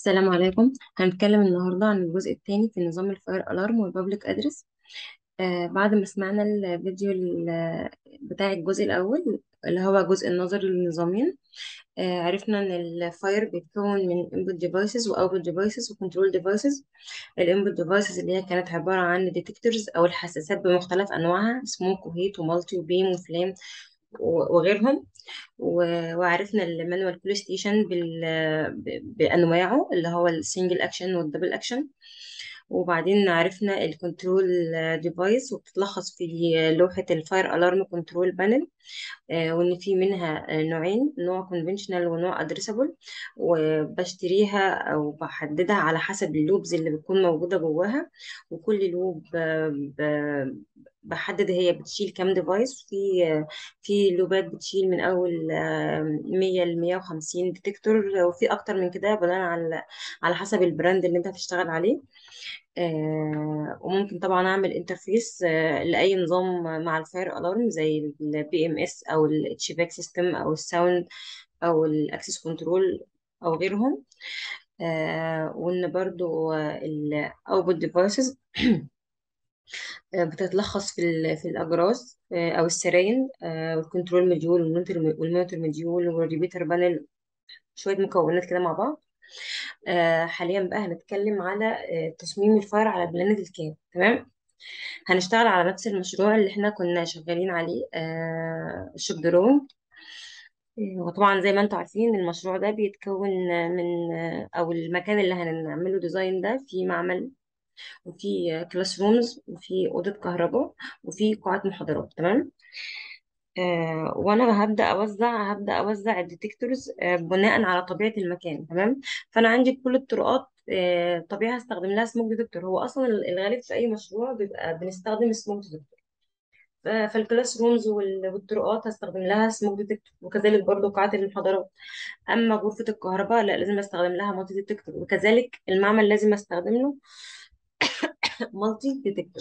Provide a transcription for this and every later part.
السلام عليكم هنتكلم النهاردة عن الجزء الثاني في نظام الفاير ألارم والبابليك أدرس آه بعد ما سمعنا الفيديو ال- بتاع الجزء الأول اللي هو جزء النظري للنظامين آه عرفنا إن الفاير بيتكون من input devices و output devices و control devices ال input devices اللي هي كانت عبارة عن detectors أو الحساسات بمختلف أنواعها smoke وهيت ومالتي وبيم وفلام وغيرهم و- وعرفنا المانوال كول ستيشن بانواعه اللي هو السنجل اكشن والدبل اكشن وبعدين عرفنا الكنترول ديفايس وبتتلخص في لوحة الفاير الارم كنترول بانل وان في منها آه، نوعين نوع كونفنشنال ونوع ادريسابل وبشتريها او بحددها على حسب اللوبز اللي بتكون موجودة جواها وكل لوب آه، ب- بحدد هي بتشيل كام ديفايس في في لوبات بتشيل من اول آه، 100 ل 150 ديتكتور وفي اكتر من كده بناء على على حسب البراند اللي انت هتشتغل عليه آه، وممكن طبعا اعمل انترفيس آه، لاي نظام مع الفاير الارم زي البي ام اس او الاتش باك سيستم او الساوند او الاكسس كنترول او غيرهم آه، وان برضو الاوتبوت ديفايسز بتتلخص في ال- في الاجراس آه، او السراين آه، والكنترول مديول والمونيتور والمونيتور مديول والريبيتر بانل شويه مكونات كده مع بعض آه، حاليا بقى هنتكلم على آه، تصميم الفاير على بلانت الكاب تمام هنشتغل على نفس المشروع اللي احنا كنا شغالين عليه آه شوب درون وطبعا زي ما انتم عارفين المشروع ده بيتكون من آه، او المكان اللي هنعمله ديزاين ده في معمل وفي كلاس رومز وفي اوضه كهرباء وفي قاعه محاضرات تمام آه وانا هبدا اوزع هبدا اوزع الديتكتورز آه بناء على طبيعه المكان تمام فانا عندي كل الطرقات آه طبيعي هستخدم لها سموك ديتكتور هو اصلا الغالب في اي مشروع بيبقى بنستخدم سموك ديتكتور ف- فالكلاس رومز وال- والطرقات هستخدم لها سموك ديتكتور وكذلك برضو قاعات المحاضرات اما غرفه الكهرباء لا لازم استخدم لها مالتي ديتكتور وكذلك المعمل لازم استخدم له مالتي ديتكتور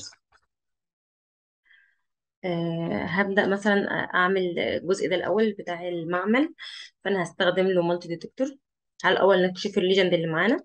آه، هبدأ مثلا أعمل الجزء ده الأول بتاع المعمل فأنا هستخدم له مالتي ديتكتور على الأول نكشف الليجند اللي معانا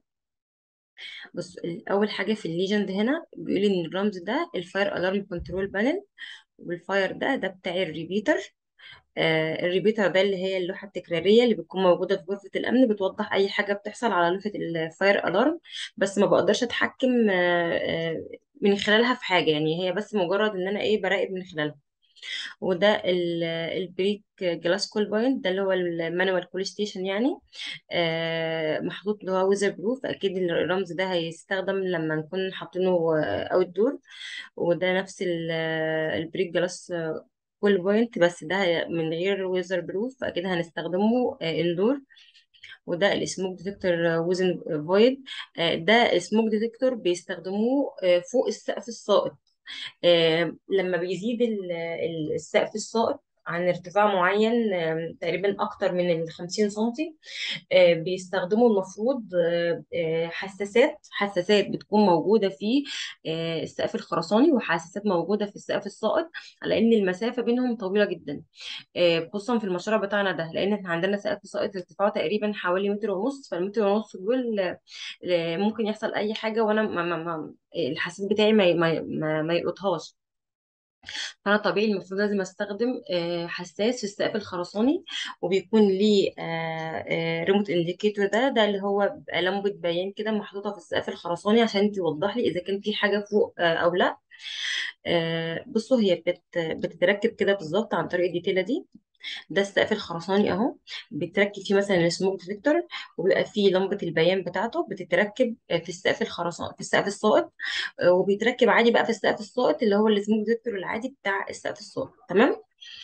بص أول حاجة في الليجند هنا بيقول إن الرمز ده الفاير ألارم كنترول بانل والفاير ده ده بتاع الريبيتر آه الريبيتر ده اللي هي اللوحة التكرارية اللي بتكون موجودة في غرفة الأمن بتوضح أي حاجة بتحصل على لوحة الفاير ألارم بس ما بقدرش أتحكم آه آه من خلالها في حاجة يعني هي بس مجرد إن أنا إيه براقب من خلالها وده ال- البريك جلاس كول بوينت ده اللي هو المانوال كول ستيشن يعني آه، محطوط اللي هو ويزر بروف اكيد الرمز ده هيستخدم لما نكون حاطينه اوت دور وده نفس ال- البريك جلاس كول بوينت بس ده من غير ويزر بروف فاكيد هنستخدمه اندور وده السموك ديتكتور وزن فويد ده السموك ديتكتور بيستخدموه آه، فوق السقف الساقط آه، لما بيزيد ال- ال- السقف الساقط عن ارتفاع معين آم، تقريبا اكتر من ال 50 سنتي آه، بيستخدموا المفروض آه، آه، حساسات حساسات بتكون موجوده في آه، السقف الخرساني وحساسات موجوده في السقف الساقط على ان المسافه بينهم طويله جدا آه، خصوصا في المشروع بتاعنا ده لان احنا عندنا سقف ساقط ارتفاعه تقريبا حوالي متر ونص فالمتر ونص دول آه، آه، ممكن يحصل اي حاجه وانا ما ما ما الحساس بتاعي ما ما ما, ما يلقطهاش فانا طبيعي المفروض لازم استخدم آه، حساس في السقف الخرساني وبيكون ليه ريموت انديكيتور ده ده اللي هو بيبقى لمبه بيان كده محطوطه في السقف الخرساني عشان توضح لي اذا كان في حاجه فوق آه، او لا آه، بصوا هي بت بتتركب كده بالظبط عن طريق الديتيله دي ده السقف الخرساني اهو بتركب فيه مثلا السموك ديتكتور وبيبقى فيه لمبة البيان بتاعته بتتركب في السقف الخرساني في السقف الساقط آه، وبيتركب عادي بقى في السقف الساقط اللي هو السموك ديتكتور العادي بتاع السقف الساقط تمام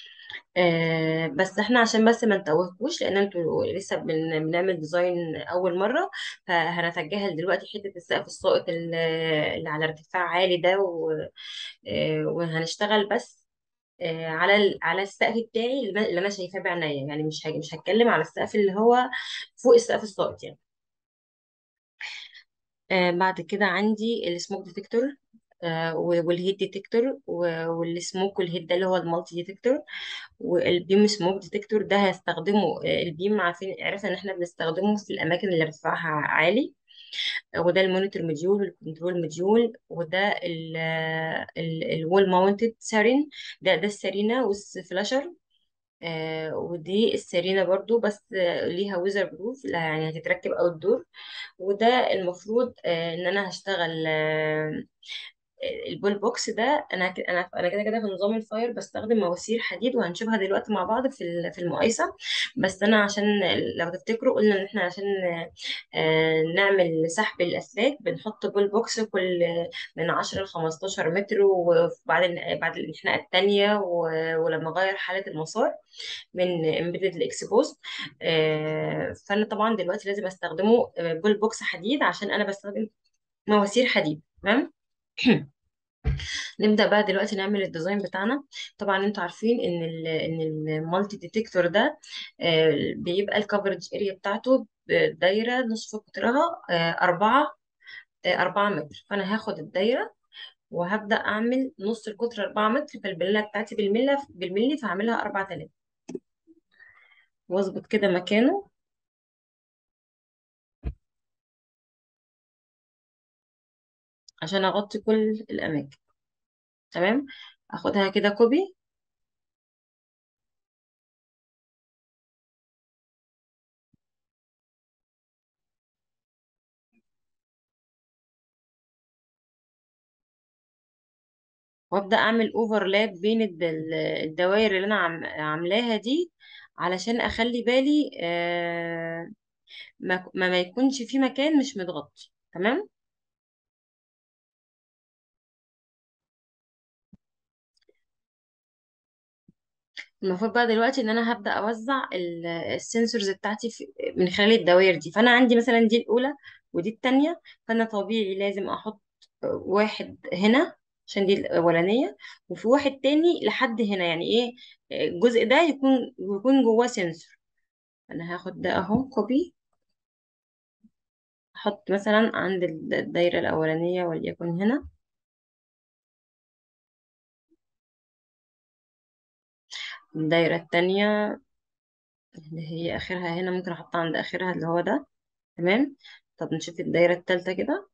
آه بس احنا عشان بس ما نتوهكوش لان انتوا لسه بن- بنعمل ديزاين اول مره فهنتجاهل دلوقتي حته السقف الساقط اللي اللي على ارتفاع عالي ده و- آه، وهنشتغل بس آه، على ال- على السقف بتاعي اللي أنا اللي أنا شايفاه بعناية يعني مش هاجي مش هتكلم على السقف اللي هو فوق السقف الساقط يعني آه، بعد كده عندي السموك ديتكتور والهيت ديتكتور والسموك والهيت ده اللي هو المالتي ديتكتور والبيم سموك ديتكتور ده هستخدمه آه، البيم عارفين عرفنا ان احنا بنستخدمه في الاماكن اللي ارتفاعها عالي وده المونيتور مديول والكنترول مديول وده الوول ماونتد سارين ده ده السارينا والفلاشر آه ودي السارينا برضو بس آه ليها ويزر بروف يعني هتتركب اوت دور وده المفروض آه ان انا هشتغل آه البول بوكس ده انا ك- انا انا كده كده في نظام الفاير بستخدم مواسير حديد وهنشوفها دلوقتي مع بعض في ال- في المقايسه بس انا عشان لو تفتكروا قلنا ان احنا عشان آه، نعمل سحب الاسلاك بنحط بول بوكس كل من 10 ل 15 متر وبعد ال- بعد الانحناء الثانيه ولما اغير حاله المسار من امبيدد لاكسبوست فانا طبعا دلوقتي لازم استخدمه بول بوكس حديد عشان انا بستخدم مواسير حديد تمام نبدأ بقى دلوقتي نعمل الديزاين بتاعنا طبعا انتوا عارفين ان ال ان المالتي ديتكتور ده آه، بيبقى الكفرج اريا بتاعته دايرة نصف قطرها آه، أربعة آه، أربعة متر فأنا هاخد الدايرة وهبدأ أعمل نص القطر أربعة متر فالبلة بتاعتي بالملة بالملي فهعملها أربعة آلاف واظبط كده مكانه عشان أغطي كل الأماكن تمام أخدها كده كوبي وابدا اعمل اوفرلاب بين الد- ال- الدوائر اللي انا عم- عاملاها دي علشان اخلي بالي آه، ما ما ما يكونش في مكان مش متغطي تمام المفروض بقى دلوقتي ان انا هبدا اوزع ال- السنسورز بتاعتي في من خلال الدوائر دي فانا عندي مثلا دي الاولى ودي التانية فانا طبيعي لازم احط واحد هنا عشان دي الاولانيه وفي واحد تاني لحد هنا يعني ايه الجزء ده يكون يكون جواه سنسور انا هاخد ده اهو كوبي احط مثلا عند الد- الدايرة الأولانية وليكن هنا الدايرة التانية اللي هي آخرها هنا ممكن أحطها عند آخرها اللي هو ده تمام طب نشوف الدايرة التالتة كده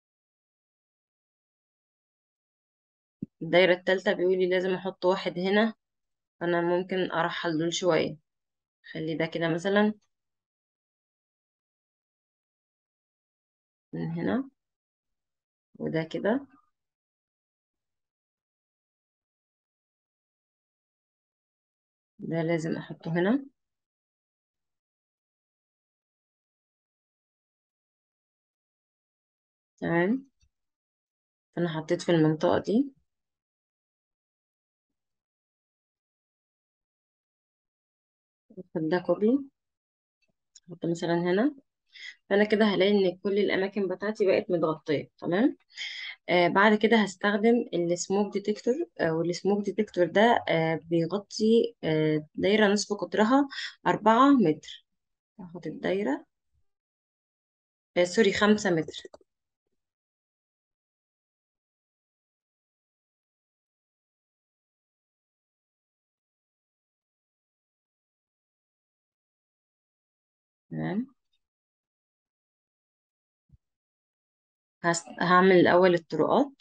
الدايرة التالتة بيقول لي لازم أحط واحد هنا فأنا ممكن أرحل دول شوية خلي ده كده مثلا من هنا وده كده ده لازم أحطه هنا تمام فأنا حطيت في المنطقة دي أخد ده كوبي أحطه مثلا هنا فأنا كده هلاقي إن كل الأماكن بتاعتي بقت متغطية تمام آه بعد كده هستخدم السموك ديتكتور آه والسموك ديتكتور ده آه بيغطي آه دايرة نصف قطرها أربعة متر هاخد الدايرة آه سوري خمسة متر تمام هست... هعمل الأول الطرقات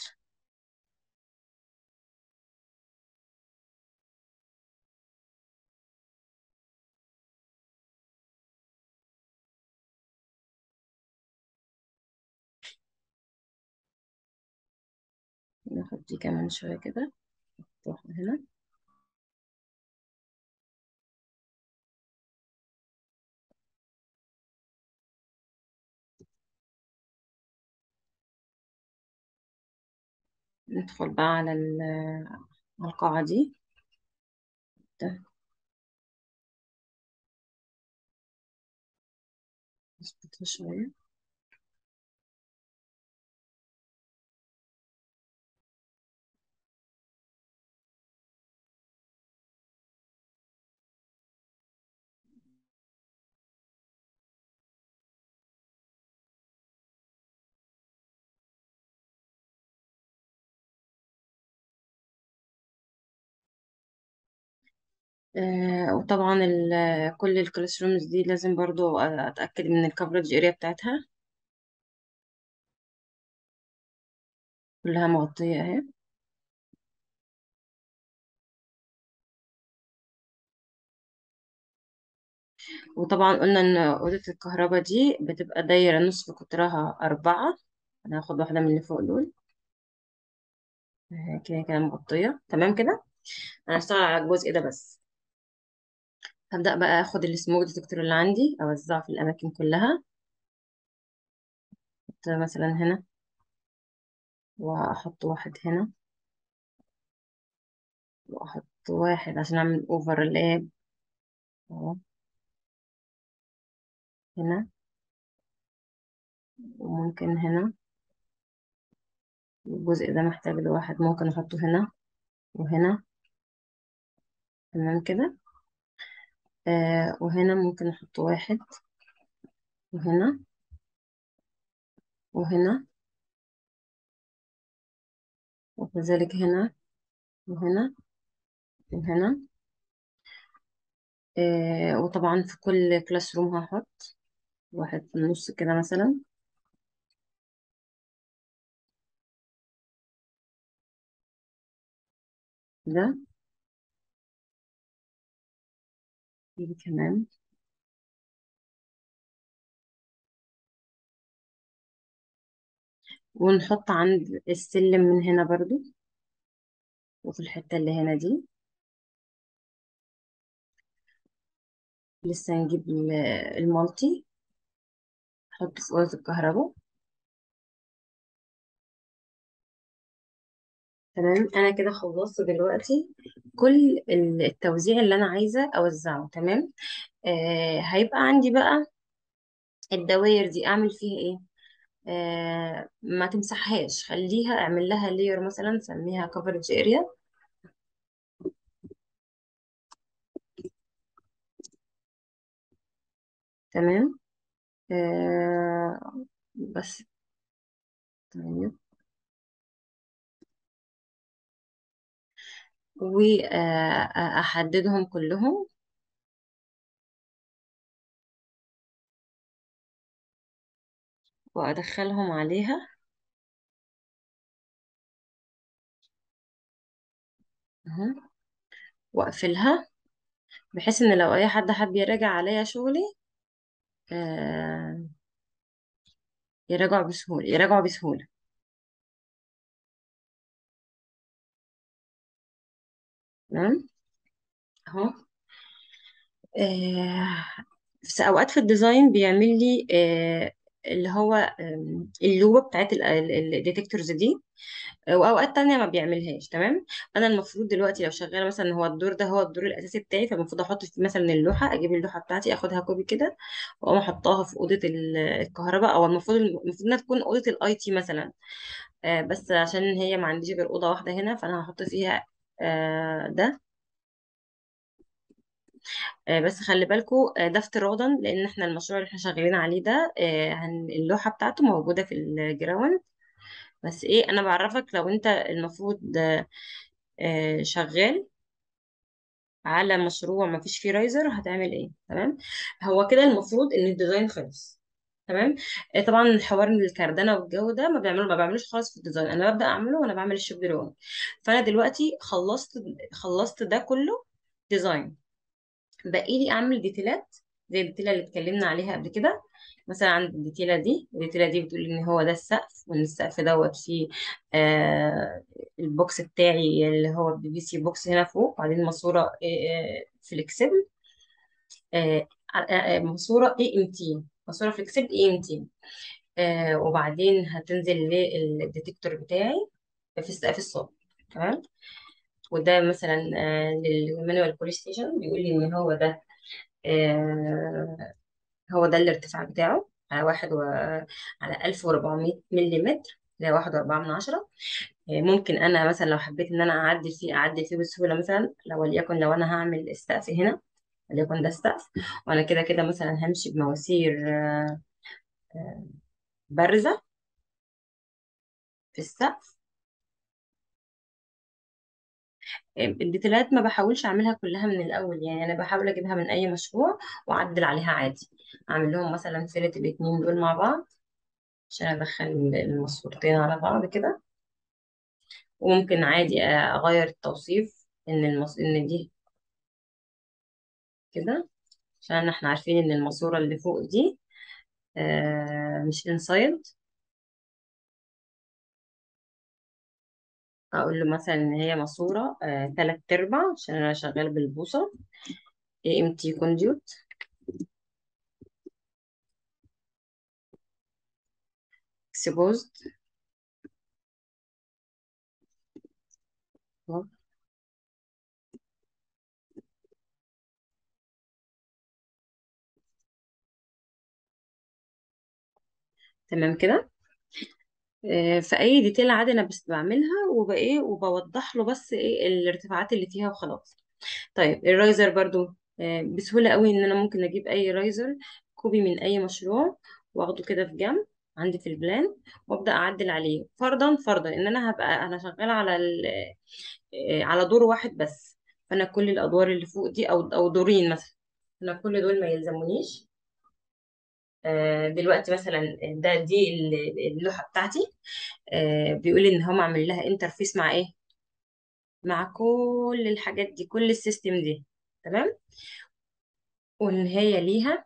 ناخد دي كمان شوية كده واحدة هنا ندخل بقى على ال- على القاعة دي ده نظبطها شوية آه وطبعا ال... كل الكلاس رومز دي لازم برضو أتأكد من الكفرج اريا بتاعتها كلها مغطية اهي وطبعا قلنا ان أوضة الكهرباء دي بتبقى دايرة نصف قطرها أربعة أنا هاخد واحدة من اللي فوق دول اهي كده كده مغطية تمام كده أنا هشتغل على الجزء ده بس هبدأ بقى اخد السموك ديتكتور اللي عندي اوزعه في الاماكن كلها احط مثلا هنا واحط واحد هنا واحط واحد عشان اعمل اوفرلاب اهو هنا وممكن هنا الجزء ده محتاج لواحد ممكن احطه هنا وهنا تمام كده آه وهنا ممكن احط واحد وهنا وهنا وكذلك هنا وهنا وهنا آه وطبعا في كل كلاس روم هحط واحد في النص كده مثلا ده دي كمان ونحط عند السلم من هنا برضو وفي الحتة اللي هنا دي لسه هنجيب ال- المالتي نحطه في أوضة الكهرباء تمام أنا كده خلصت دلوقتي كل ال- التوزيع اللي أنا عايزة أوزعه تمام آه هيبقى عندي بقى الدواير دي أعمل فيها إيه آه ما تمسحهاش خليها اعمل لها لير مثلا سميها coverage area تمام آه بس طيب وأحددهم كلهم وأدخلهم عليها أهو وأقفلها بحيث إن لو أي حد حب يراجع عليا شغلي آه يراجع بسهولة يراجعوا بسهولة تمام أهو آه في أوقات في الديزاين بيعمل لي آه اللي هو آم، اللوبة بتاعت الديتكتورز دي واوقات تانية ما بيعملهاش تمام انا المفروض دلوقتي لو شغاله مثلا هو الدور ده هو الدور الاساسي بتاعي فالمفروض احط فيه مثلا اللوحه اجيب اللوحه بتاعتي اخدها كوبي كده واقوم احطها في اوضه ال- الكهرباء او المفروض المفروض انها تكون اوضه الاي تي مثلا آه بس عشان هي ما عنديش غير اوضه واحده هنا فانا هحط فيها آه ده آه بس خلي بالكوا آه ده افتراضا لان احنا المشروع اللي احنا شغالين عليه ده آه هن- اللوحه بتاعته موجوده في الجراوند بس ايه انا بعرفك لو انت المفروض آه، شغال على مشروع ما فيش فيه رايزر هتعمل ايه تمام هو كده المفروض ان الديزاين خلص تمام آه، طبعا حوار الكردانه والجو ده ما بيعملوا ما بعملوش خالص في الديزاين انا ببدا اعمله وانا بعمل الشوب دروينج فانا دلوقتي خلصت خلصت ده كله ديزاين باقي لي اعمل ديتيلات زي الديتيله اللي اتكلمنا عليها قبل كده مثلا عند الديتيله دي الديتيله دي بتقول ان هو ده السقف وان السقف دوت فيه آه البوكس بتاعي اللي هو البي بي سي بوكس هنا فوق وبعدين ماسوره آه فليكسبل آه آه آه، ماسوره اي ام تي ماسوره فليكسبل اي ام تي آه وبعدين هتنزل للديتكتور بتاعي في السقف الصاج تمام وده مثلا آه للمانوال بوليس ستيشن بيقول لي ان هو ده آه هو ده الارتفاع بتاعه على واحد و... على 1400 ملي متر زي واحد وأربعة من عشرة آه، ممكن أنا مثلا لو حبيت إن أنا أعدل فيه أعدل فيه بسهولة مثلا لو وليكن لو أنا هعمل السقف هنا وليكن ده السقف وأنا كده كده مثلا همشي بمواسير آه، آه، بارزة في السقف آه، الديتيلات ما بحاولش أعملها كلها من الأول يعني أنا بحاول أجيبها من أي مشروع وأعدل عليها عادي أعمل لهم مثلا فلت الاتنين دول مع بعض عشان أدخل الماسورتين على بعض كده وممكن عادي اغير التوصيف ان المص... ان دي كده عشان احنا عارفين ان الماسورة اللي فوق دي آه مش انسايد اقول له مثلا ان هي ماسورة آه تلات ارباع عشان انا شغال بالبوصة اي ام تي كونديوت اكسبوزد تمام كده آه، فاي ديتيل عادي انا بس بعملها وبايه وبوضح له بس ايه الارتفاعات اللي فيها وخلاص طيب الرايزر برضو آه، بسهوله قوي ان انا ممكن اجيب اي رايزر كوبي من اي مشروع واخده كده في جنب عندي في البلان وابدا اعدل عليه فرضا فرضا ان انا هبقى انا شغاله على ال- آه، على دور واحد بس فانا كل الادوار اللي فوق دي او او دورين مثلا انا كل دول ما يلزمونيش آه، دلوقتي مثلا ده دي اللوحه بتاعتي آه، بيقول ان هم عامل لها انترفيس مع ايه مع كل الحاجات دي كل السيستم دي تمام وان هي ليها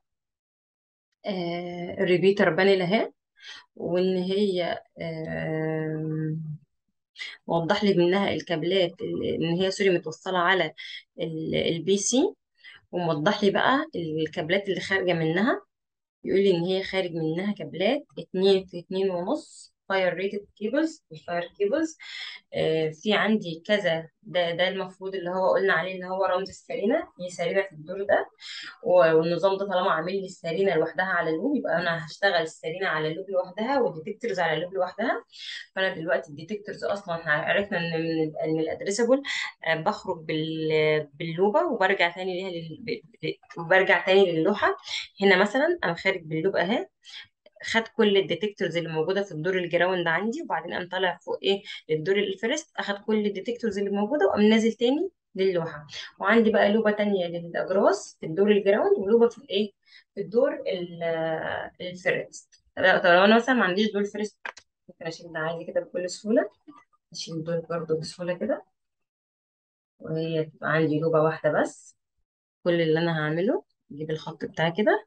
آه ريبيتر بانل اهي وان هي آه وضح لي منها الكابلات ال- ان هي سوري متوصله على ال- البي سي وموضح لي بقى الكابلات اللي خارجه منها يقول لي ان هي خارج منها كابلات اتنين في اتنين ونص فاير ريتد كيبلز الفاير كيبلز آه في عندي كذا ده ده المفروض اللي هو قلنا عليه اللي هو رمز السرينه في سرينه في الدور ده والنظام ده طالما عامل لي السرينه لوحدها على اللوب يبقى انا هشتغل السرينه على اللوب لوحدها والديتكتورز على اللوب لوحدها فانا دلوقتي الديتكتورز اصلا احنا عرفنا ان من ان الادريسبل بخرج بال باللوبه وبرجع تاني ليها لل... ب- وبرجع تاني للوحه هنا مثلا انا خارج باللوب اهي خد كل الديتكتورز اللي موجوده في الدور الجراوند عندي وبعدين قام طالع فوق ايه للدور الفيرست اخد كل الديتكتورز اللي موجوده وقام نازل تاني للوحه وعندي بقى لوبه تانية للاجراس في الدور الجراوند ولوبه في الايه في الدور ال- الفيرست طب طب لو انا مثلا ما عنديش دور فيرست ممكن اشيل ده عادي كده بكل سهوله اشيل دول برضو بسهوله كده وهي تبقى عندي لوبه واحده بس كل اللي انا هعمله اجيب الخط بتاعي كده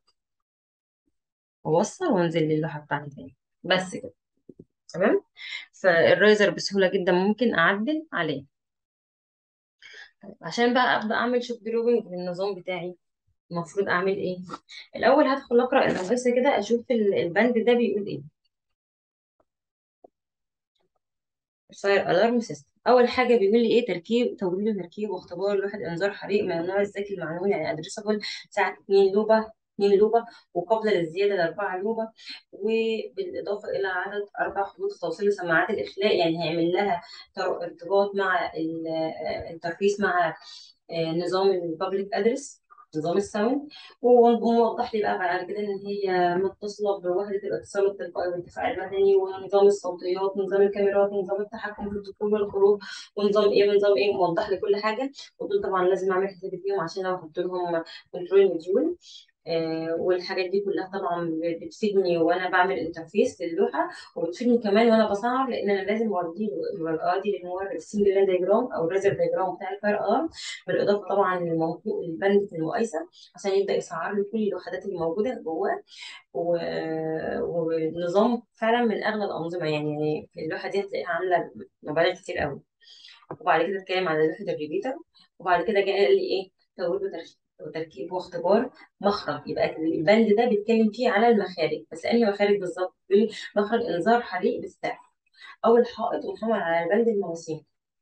واوصل وانزل للوحه بتاعتي تاني بس كده تمام فالرايزر بسهولة جدا ممكن أعدل عليه عشان بقى أبدأ أعمل شوب دروبنج للنظام بتاعي المفروض أعمل إيه الأول هدخل أقرأ الهندسة كده أشوف ال- البند ده بيقول إيه فاير ألارم سيستم أول حاجة بيقول لي إيه تركيب توليد وتركيب واختبار لوحة إنذار حريق من النوع الذكي المعنوي يعني أدريسبل ساعة 2 لوبة 2 لوبة وقابلة للزيادة لأربعة لوبة وبالإضافة إلى عدد أربع خطوط توصيل لسماعات الإخلاء يعني هيعمل لها تر- ارتباط مع ال- آه، الترخيص مع آه، نظام البابليك ادرس نظام الساوند وموضح لي بقى بعد كده ان هي متصله بوحده الاتصال التلقائي والدفاع المدني ونظام الصوتيات ونظام الكاميرات ونظام التحكم في الدخول والخروج ونظام ايه ونظام ايه موضح لي كل حاجه ودول طبعا لازم اعمل حسابي فيهم عشان لو احط لهم كنترول موديول آه، والحاجات دي كلها طبعا بتفيدني وانا بعمل انترفيس للوحه وبتفيدني كمان وانا بصعب لان انا لازم اودي اودي للمورد السنجل لاين دايجرام او الريزر دايجرام بتاع الفاير ارم بالاضافه طبعا للمنطوق البند في المقايسه عشان يبدا يسعر لي كل الوحدات اللي موجوده جواه و... ونظام فعلا من اغلى الانظمه يعني اللوحه دي هتلاقيها عامله مبالغ كتير قوي وبعد كده اتكلم على لوحه الريبيتر وبعد كده جه قال لي ايه توليد وتركيب وتركيب واختبار مخرج يبقى البند ده بيتكلم فيه على المخارج بس انهي مخارج بالظبط بيقول لي مخرج انذار حريق بالسقف او الحائط محمل على البند المواسير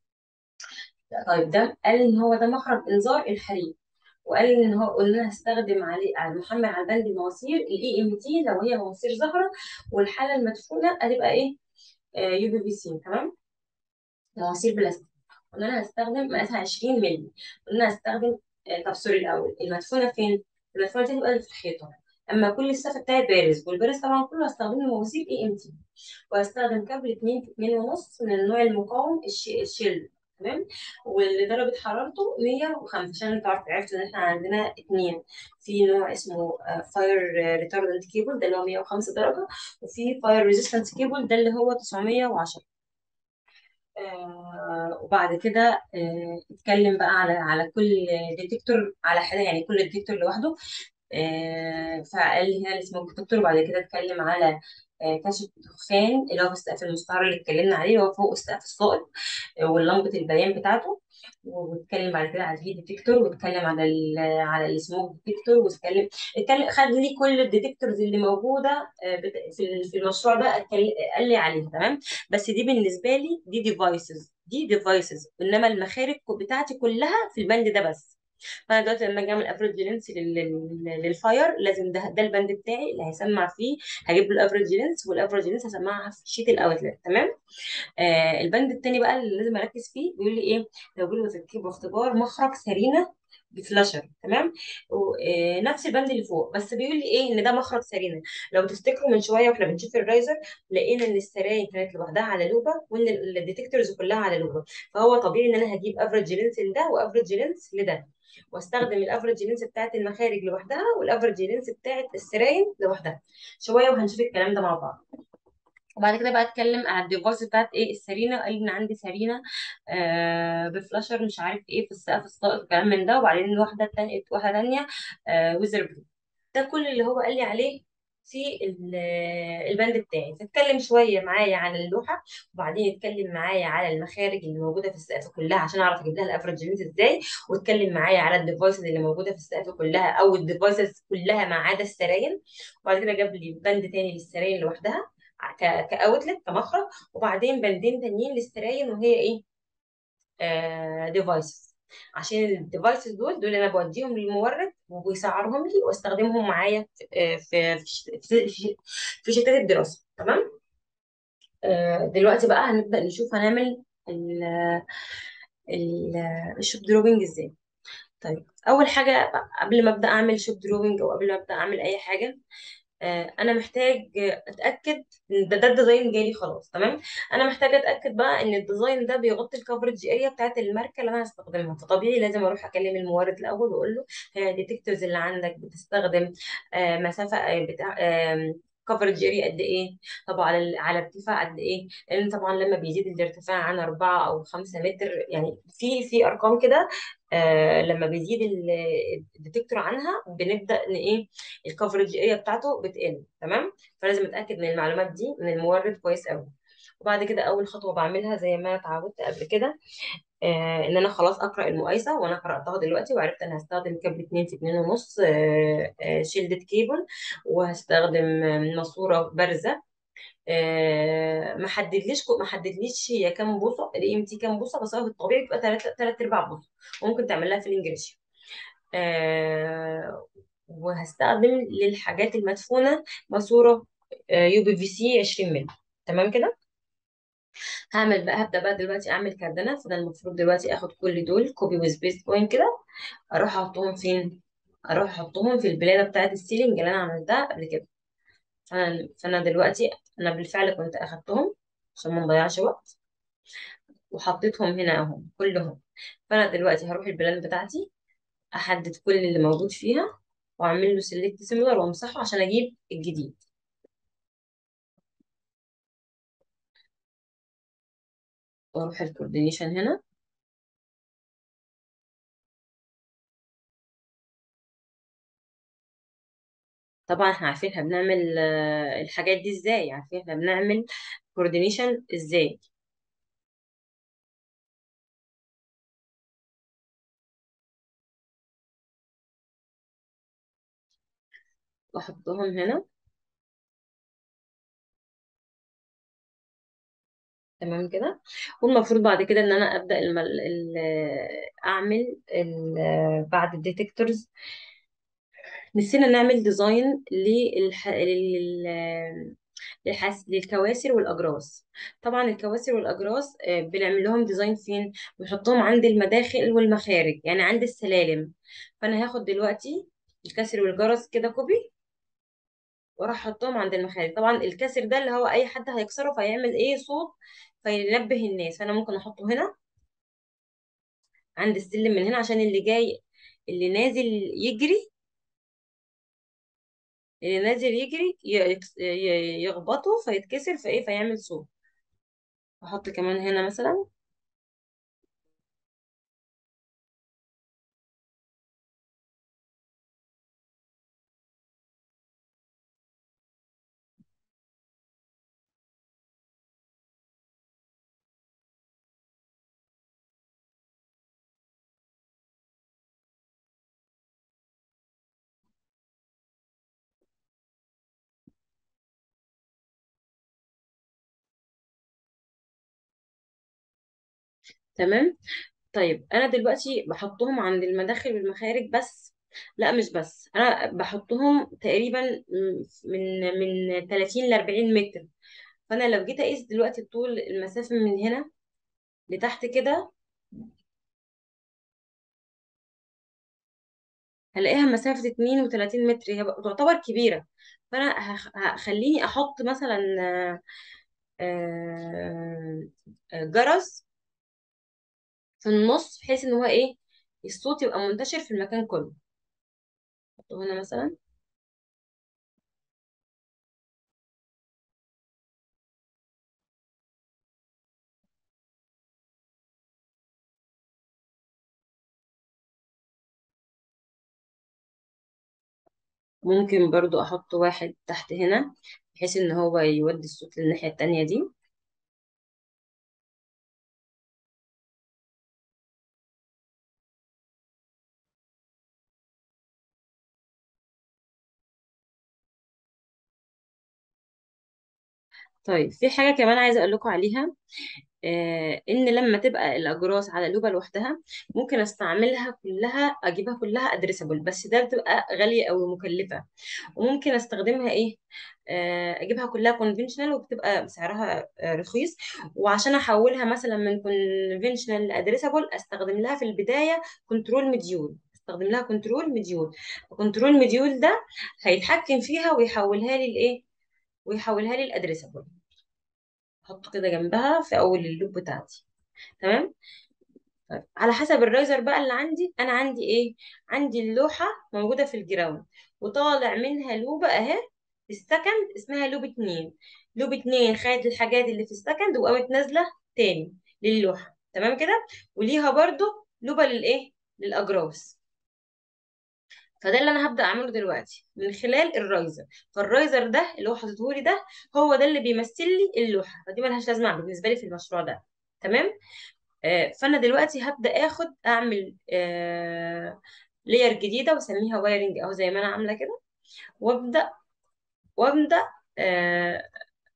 طيب ده قال ان هو ده مخرج انذار الحريق وقال ان هو قلنا هستخدم عليه على محمل على البند المواسير الاي ام تي لو هي مواسير زهره والحاله المدفونه هتبقى ايه يو بي في سي تمام مواسير بلاستيك قلنا انا هستخدم مقاسها 20 مللي قلنا هستخدم آه، طب سوري الاول المدفونه فين؟ المدفونه دي تبقى في الحيطه اما كل السقف بتاعي بارز والبارز طبعا كله هستخدم له مواسير اي ام تي وهستخدم كابل 2 في 2 ونص من النوع المقاوم الشي- الشيل تمام واللي درجه حرارته 105 عشان انتوا عارفين عرفتوا ان احنا عندنا اتنين في نوع اسمه فاير ريتاردنت كيبل ده اللي هو 105 درجه وفي فاير ريزيستنس كيبل ده اللي هو 910 آه وبعد كده آه اتكلم بقى على على كل ديتكتور على حده يعني كل ديتكتور لوحده آه فقال لي هنا السموك ديتكتور وبعد كده اتكلم على آه كشف الدخان اللي هو في السقف المستعر اللي اتكلمنا عليه اللي هو فوق السقف الصائب آه، واللمبة البيان بتاعته واتكلم بعد كده على الهيت ديتكتور واتكلم على ال على السموك ديتكتور واتكلم اتكلم خد لي كل الديتكتورز اللي موجوده آه، بت- في ال- في المشروع ده اتكلم- قال لي عليها تمام بس دي بالنسبه لي دي ديفايسز دي ديفايسز انما المخارج بتاعتي كلها في البند ده بس فانا دلوقتي لما اجي اعمل افريج لينس للفاير لازم ده ده البند بتاعي اللي هيسمع فيه هجيب له الافريج لينس والافريج لينس هسمعها في شيت الاوتلت تمام آه البند التاني بقى اللي لازم اركز فيه بيقول لي ايه توجيه وتركيب واختبار مخرج سرينه بفلاشر تمام ونفس البند اللي فوق بس بيقول لي ايه ان ده مخرج سرينه لو تفتكروا من شويه واحنا بنشوف الرايزر لقينا ان السراير كانت لوحدها على لوبه وان الديتكتورز كلها على لوبه فهو طبيعي ان انا هجيب افريج لينس لده وافريج لينس لده واستخدم الافريج لينس بتاعت المخارج لوحدها والافريج لينس بتاعت السراير لوحدها شويه وهنشوف الكلام ده مع بعض وبعد كده بقى اتكلم على الديفايس بتاعت ايه السرينه قال ان عندي سرينه آه بفلاشر مش عارف ايه في السقف السائق وكلام من ده وبعدين واحده تانية واحده تانية آه ويزر بلو ده كل اللي هو قال لي عليه في ال- البند بتاعي فاتكلم شويه معايا عن اللوحه وبعدين اتكلم معايا على المخارج اللي موجوده في السقف كلها عشان اعرف اجيب لها الافرج رينج ازاي واتكلم معايا على الديفايسز اللي موجوده في السقف كلها او الديفايسز كلها ما عدا السراير وبعد كده جاب لي بند تاني للسراير لوحدها ك- كاوتلت كمخرج وبعدين بندين تانيين للسراير وهي ايه ديفايسز عشان الديفايسز دول دول انا بوديهم للمورد وبيسعرهم لي واستخدمهم معايا في آه، في في في في شتات الدراسه تمام آه، دلوقتي بقى هنبدأ نشوف هنعمل ال ال الشوب دروبنج ازاي طيب اول حاجه قبل ما ابدا اعمل شوب دروبنج او قبل ما ابدا اعمل اي حاجه آه، انا محتاج اتاكد ان ده, ده الديزاين جالي خلاص تمام انا محتاجه اتاكد بقى ان الديزاين ده بيغطي الكفرج اريا بتاعت الماركه اللي انا هستخدمها فطبيعي لازم اروح اكلم المورد الاول واقول له هي الديتكتورز اللي عندك بتستخدم آه، مسافه آه، بتاع كفرج اريا قد ايه طب على ال- على ارتفاع قد ايه لان طبعا لما بيزيد الارتفاع عن 4 او 5 متر يعني في في ارقام كده آه لما بيزيد ال- الديتكتور عنها بنبدا ان ايه الكفرج اريا بتاعته بتقل تمام فلازم اتاكد من المعلومات دي من المورد كويس قوي وبعد كده اول خطوه بعملها زي ما اتعودت قبل كده آه ان انا خلاص اقرا المقايسه وانا قراتها دلوقتي وعرفت انا هستخدم كابل 2 في 2 ونص آه آه شيلدد كيبل وهستخدم آه، ماسوره بارزه آه ما حددليش ما حددليش هي كام بوصه الاي ام تي كام بوصه بس هو في الطبيعي بيبقى 3 3 ارباع بوصه وممكن تعمل لها فيلنج ريشيو آه وهستخدم للحاجات المدفونة ماسورة يو بي في سي 20 مللي تمام كده هعمل بقى هبدأ بقى دلوقتي اعمل كاردنة فانا المفروض دلوقتي اخد كل دول كوبي وسبيس بوينت كده اروح احطهم فين اروح احطهم في البلانة بتاعت السيلينج اللي انا عملتها قبل كده فانا فانا دلوقتي انا بالفعل كنت اخدتهم عشان ما نضيعش وقت وحطيتهم هنا اهو كلهم فانا دلوقتي هروح البلان بتاعتي احدد كل اللي موجود فيها واعمل له سيلكت سيميلر وامسحه عشان اجيب الجديد واروح الكوردينيشن هنا طبعا احنا عارفين احنا بنعمل آه، الحاجات دي ازاي عارفين احنا بنعمل كوردينيشن ازاي واحطهم هنا تمام كده والمفروض بعد كده ان انا ابدا الم... ال... اعمل ال... بعد الديتكتورز نسينا نعمل ديزاين للح... لل... للحس... للكواسر والاجراس طبعا الكواسر والاجراس آه، بنعمل لهم ديزاين فين بنحطهم عند المداخل والمخارج يعني عند السلالم فانا هاخد دلوقتي الكسر والجرس كده كوبي واروح احطهم عند المخارج طبعا الكسر ده اللي هو اي حد هيكسره فيعمل ايه صوت فينبه الناس فانا ممكن احطه هنا عند السلم من هنا عشان اللي جاي اللي نازل يجري اللي نازل يجري ي- يكس- ي- يخبطه فيتكسر فايه فيعمل صوت احط كمان هنا مثلا تمام طيب انا دلوقتي بحطهم عند المداخل والمخارج بس لا مش بس انا بحطهم تقريبا من من 30 ل 40 متر فانا لو جيت اقيس دلوقتي طول المسافه من هنا لتحت كده هلاقيها مسافه 32 متر هي بقى- تعتبر كبيره فانا هخ- هخليني احط مثلا آه، آه، جرس في النص بحيث ان هو ايه الصوت يبقى منتشر في المكان كله أحطه هنا مثلا ممكن برضو احط واحد تحت هنا بحيث ان هو يودي الصوت للناحية التانية دي طيب في حاجة كمان عايزة اقول لكم عليها آه ان لما تبقى الاجراس على لوبة لوحدها ممكن استعملها كلها اجيبها كلها ادريسبل بس ده بتبقى غالية او مكلفة وممكن استخدمها ايه آه، اجيبها كلها كونفنشنال وبتبقى سعرها آه، رخيص وعشان احولها مثلا من كونفنشنال لادريسابل استخدم لها في البدايه كنترول مديول استخدم لها كنترول مديول كنترول مديول ده هيتحكم فيها ويحولها لي لايه ويحولها لي الادريسابل احطه كده جنبها في اول اللوب بتاعتي تمام طيب على حسب الرايزر بقى اللي عندي انا عندي ايه عندي اللوحة موجودة في الجراوند وطالع منها لوبة اهي في السكند اسمها لوب اتنين لوب اتنين خدت الحاجات اللي في السكند وقامت نازلة تاني للوحة تمام كده وليها برضو لوبة للايه للاجراس فده اللي انا هبدأ اعمله دلوقتي من خلال الرايزر فالرايزر ده اللي هو حاططهولي ده هو ده اللي بيمثل لي اللوحة فدي ملهاش لازمة بالنسبة لي في المشروع ده تمام آه، فانا دلوقتي هبدا اخد اعمل آه لير جديده واسميها وايرنج او زي ما انا عامله كده وابدا وابدا آه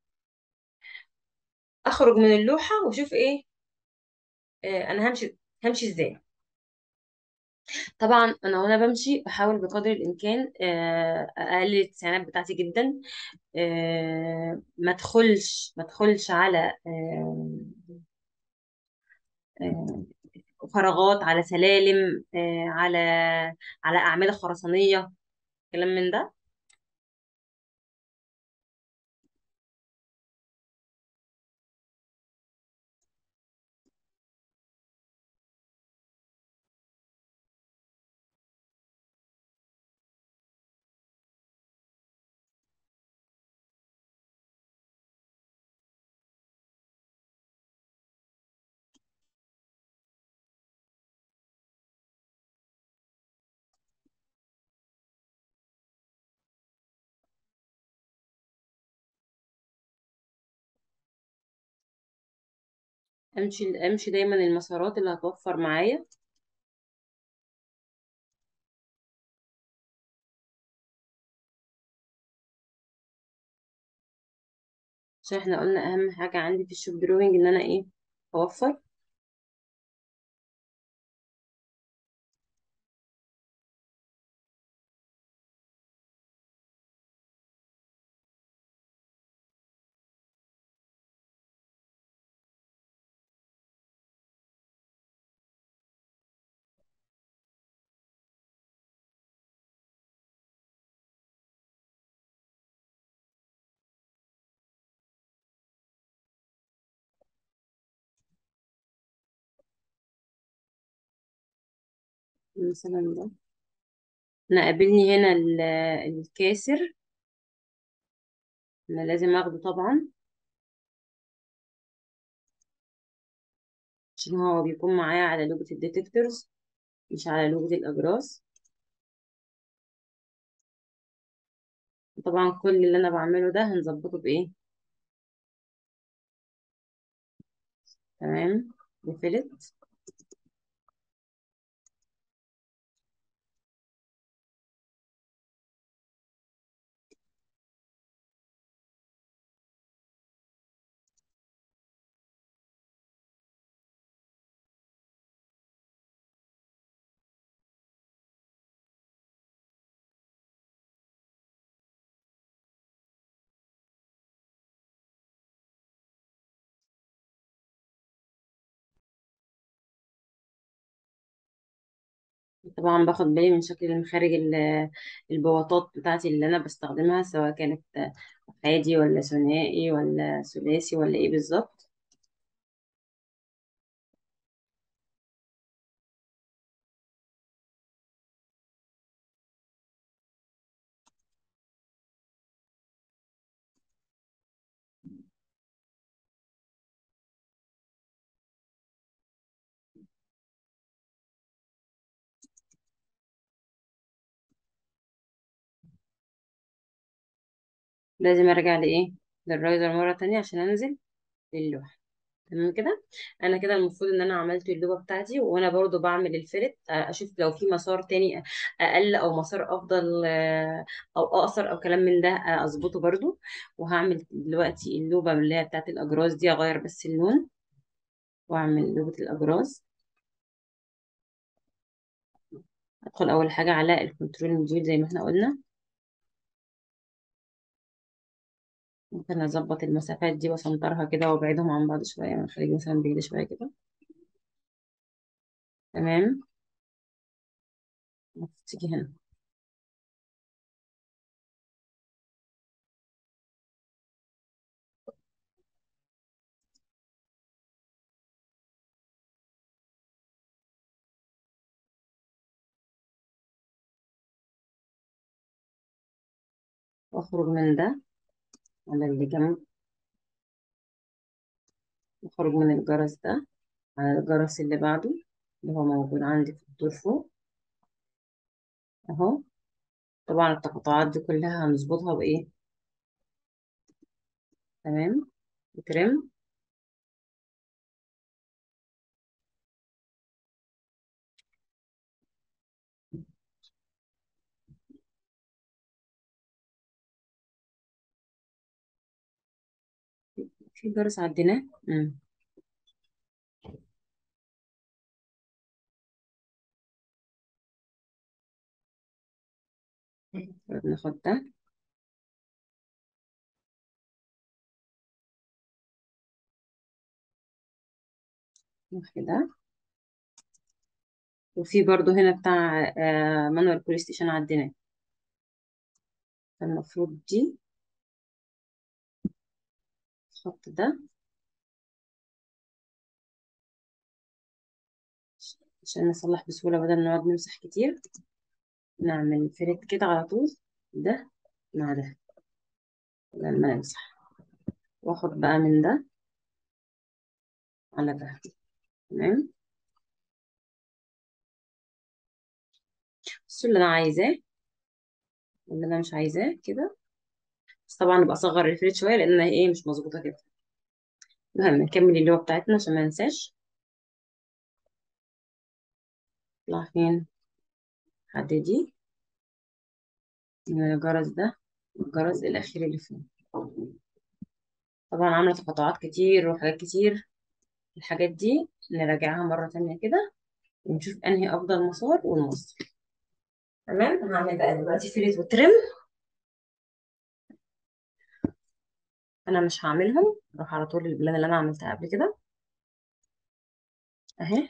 اخرج من اللوحه واشوف ايه آه انا همشي همشي ازاي طبعا انا وانا بمشي بحاول بقدر الامكان آه اقلل التسعينات بتاعتي جدا آه ما ادخلش ما ادخلش على آه آه فراغات على سلالم آه على على اعمده خرسانيه كلام من ده امشي امشي دايما المسارات اللي هتوفر معايا عشان احنا قلنا اهم حاجة عندي في الشوب دروينج ان انا ايه اوفر مثلا ده انا قابلني هنا ال- الكاسر انا لازم اخده طبعا عشان هو بيكون معايا على لوجة الديتكتورز مش على لوجة الأجراس طبعا كل اللي أنا بعمله ده هنظبطه بإيه تمام بفلت طبعا باخد بالي من شكل المخارج ال- البواطات بتاعتي اللي أنا بستخدمها سواء كانت عادي ولا ثنائي ولا ثلاثي ولا إيه بالظبط لازم أرجع لإيه للرايزر مرة تانية عشان أنزل للوحة تمام كده انا كده المفروض ان انا عملت اللوبه بتاعتي وانا برضو بعمل الفلت اشوف لو في مسار تاني اقل او مسار افضل آه، او اقصر او كلام من ده آه، اظبطه برضو وهعمل دلوقتي اللوبه اللي هي بتاعت الاجراس دي اغير بس اللون واعمل لوبه الاجراس ادخل اول حاجه على الكنترول موديول زي ما احنا قلنا ممكن اظبط المسافات دي واسنترها كده وابعدهم عن بعض شويه من خليج مثلا بعيد شويه كده تمام تيجي هنا واخرج من ده على اللي جنب واخرج من الجرس ده على الجرس اللي بعده اللي هو موجود عندي في الدور فوق اهو طبعا التقاطعات دي كلها هنظبطها بايه تمام وترم في جرس عديناه امم ناخد ده ناخد ده وفي برضو هنا بتاع آه مانوال بوليس ستيشن عديناه فالمفروض دي الخط ده عشان نصلح بسهولة بدل ما نقعد نمسح كتير نعمل فريد كده على طول ده مع ده لما نمسح واخد بقى من ده على ده تمام بس اللي انا عايزاه واللي انا مش عايزاه كده بس طبعا ابقى اصغر الفريد شويه لان هي ايه مش مظبوطه كده المهم نكمل اللي هو بتاعتنا عشان ما ننساش نطلع فين حددي من الجرس ده الجرس الاخير اللي فيه طبعا عامله تقاطعات كتير وحاجات كتير الحاجات دي نراجعها مره تانية كده ونشوف انهي افضل مسار ونوصل تمام هعمل بقى دلوقتي فيلت وترم انا مش هعملهم اروح على طول البلان اللي انا عملتها قبل كده اهي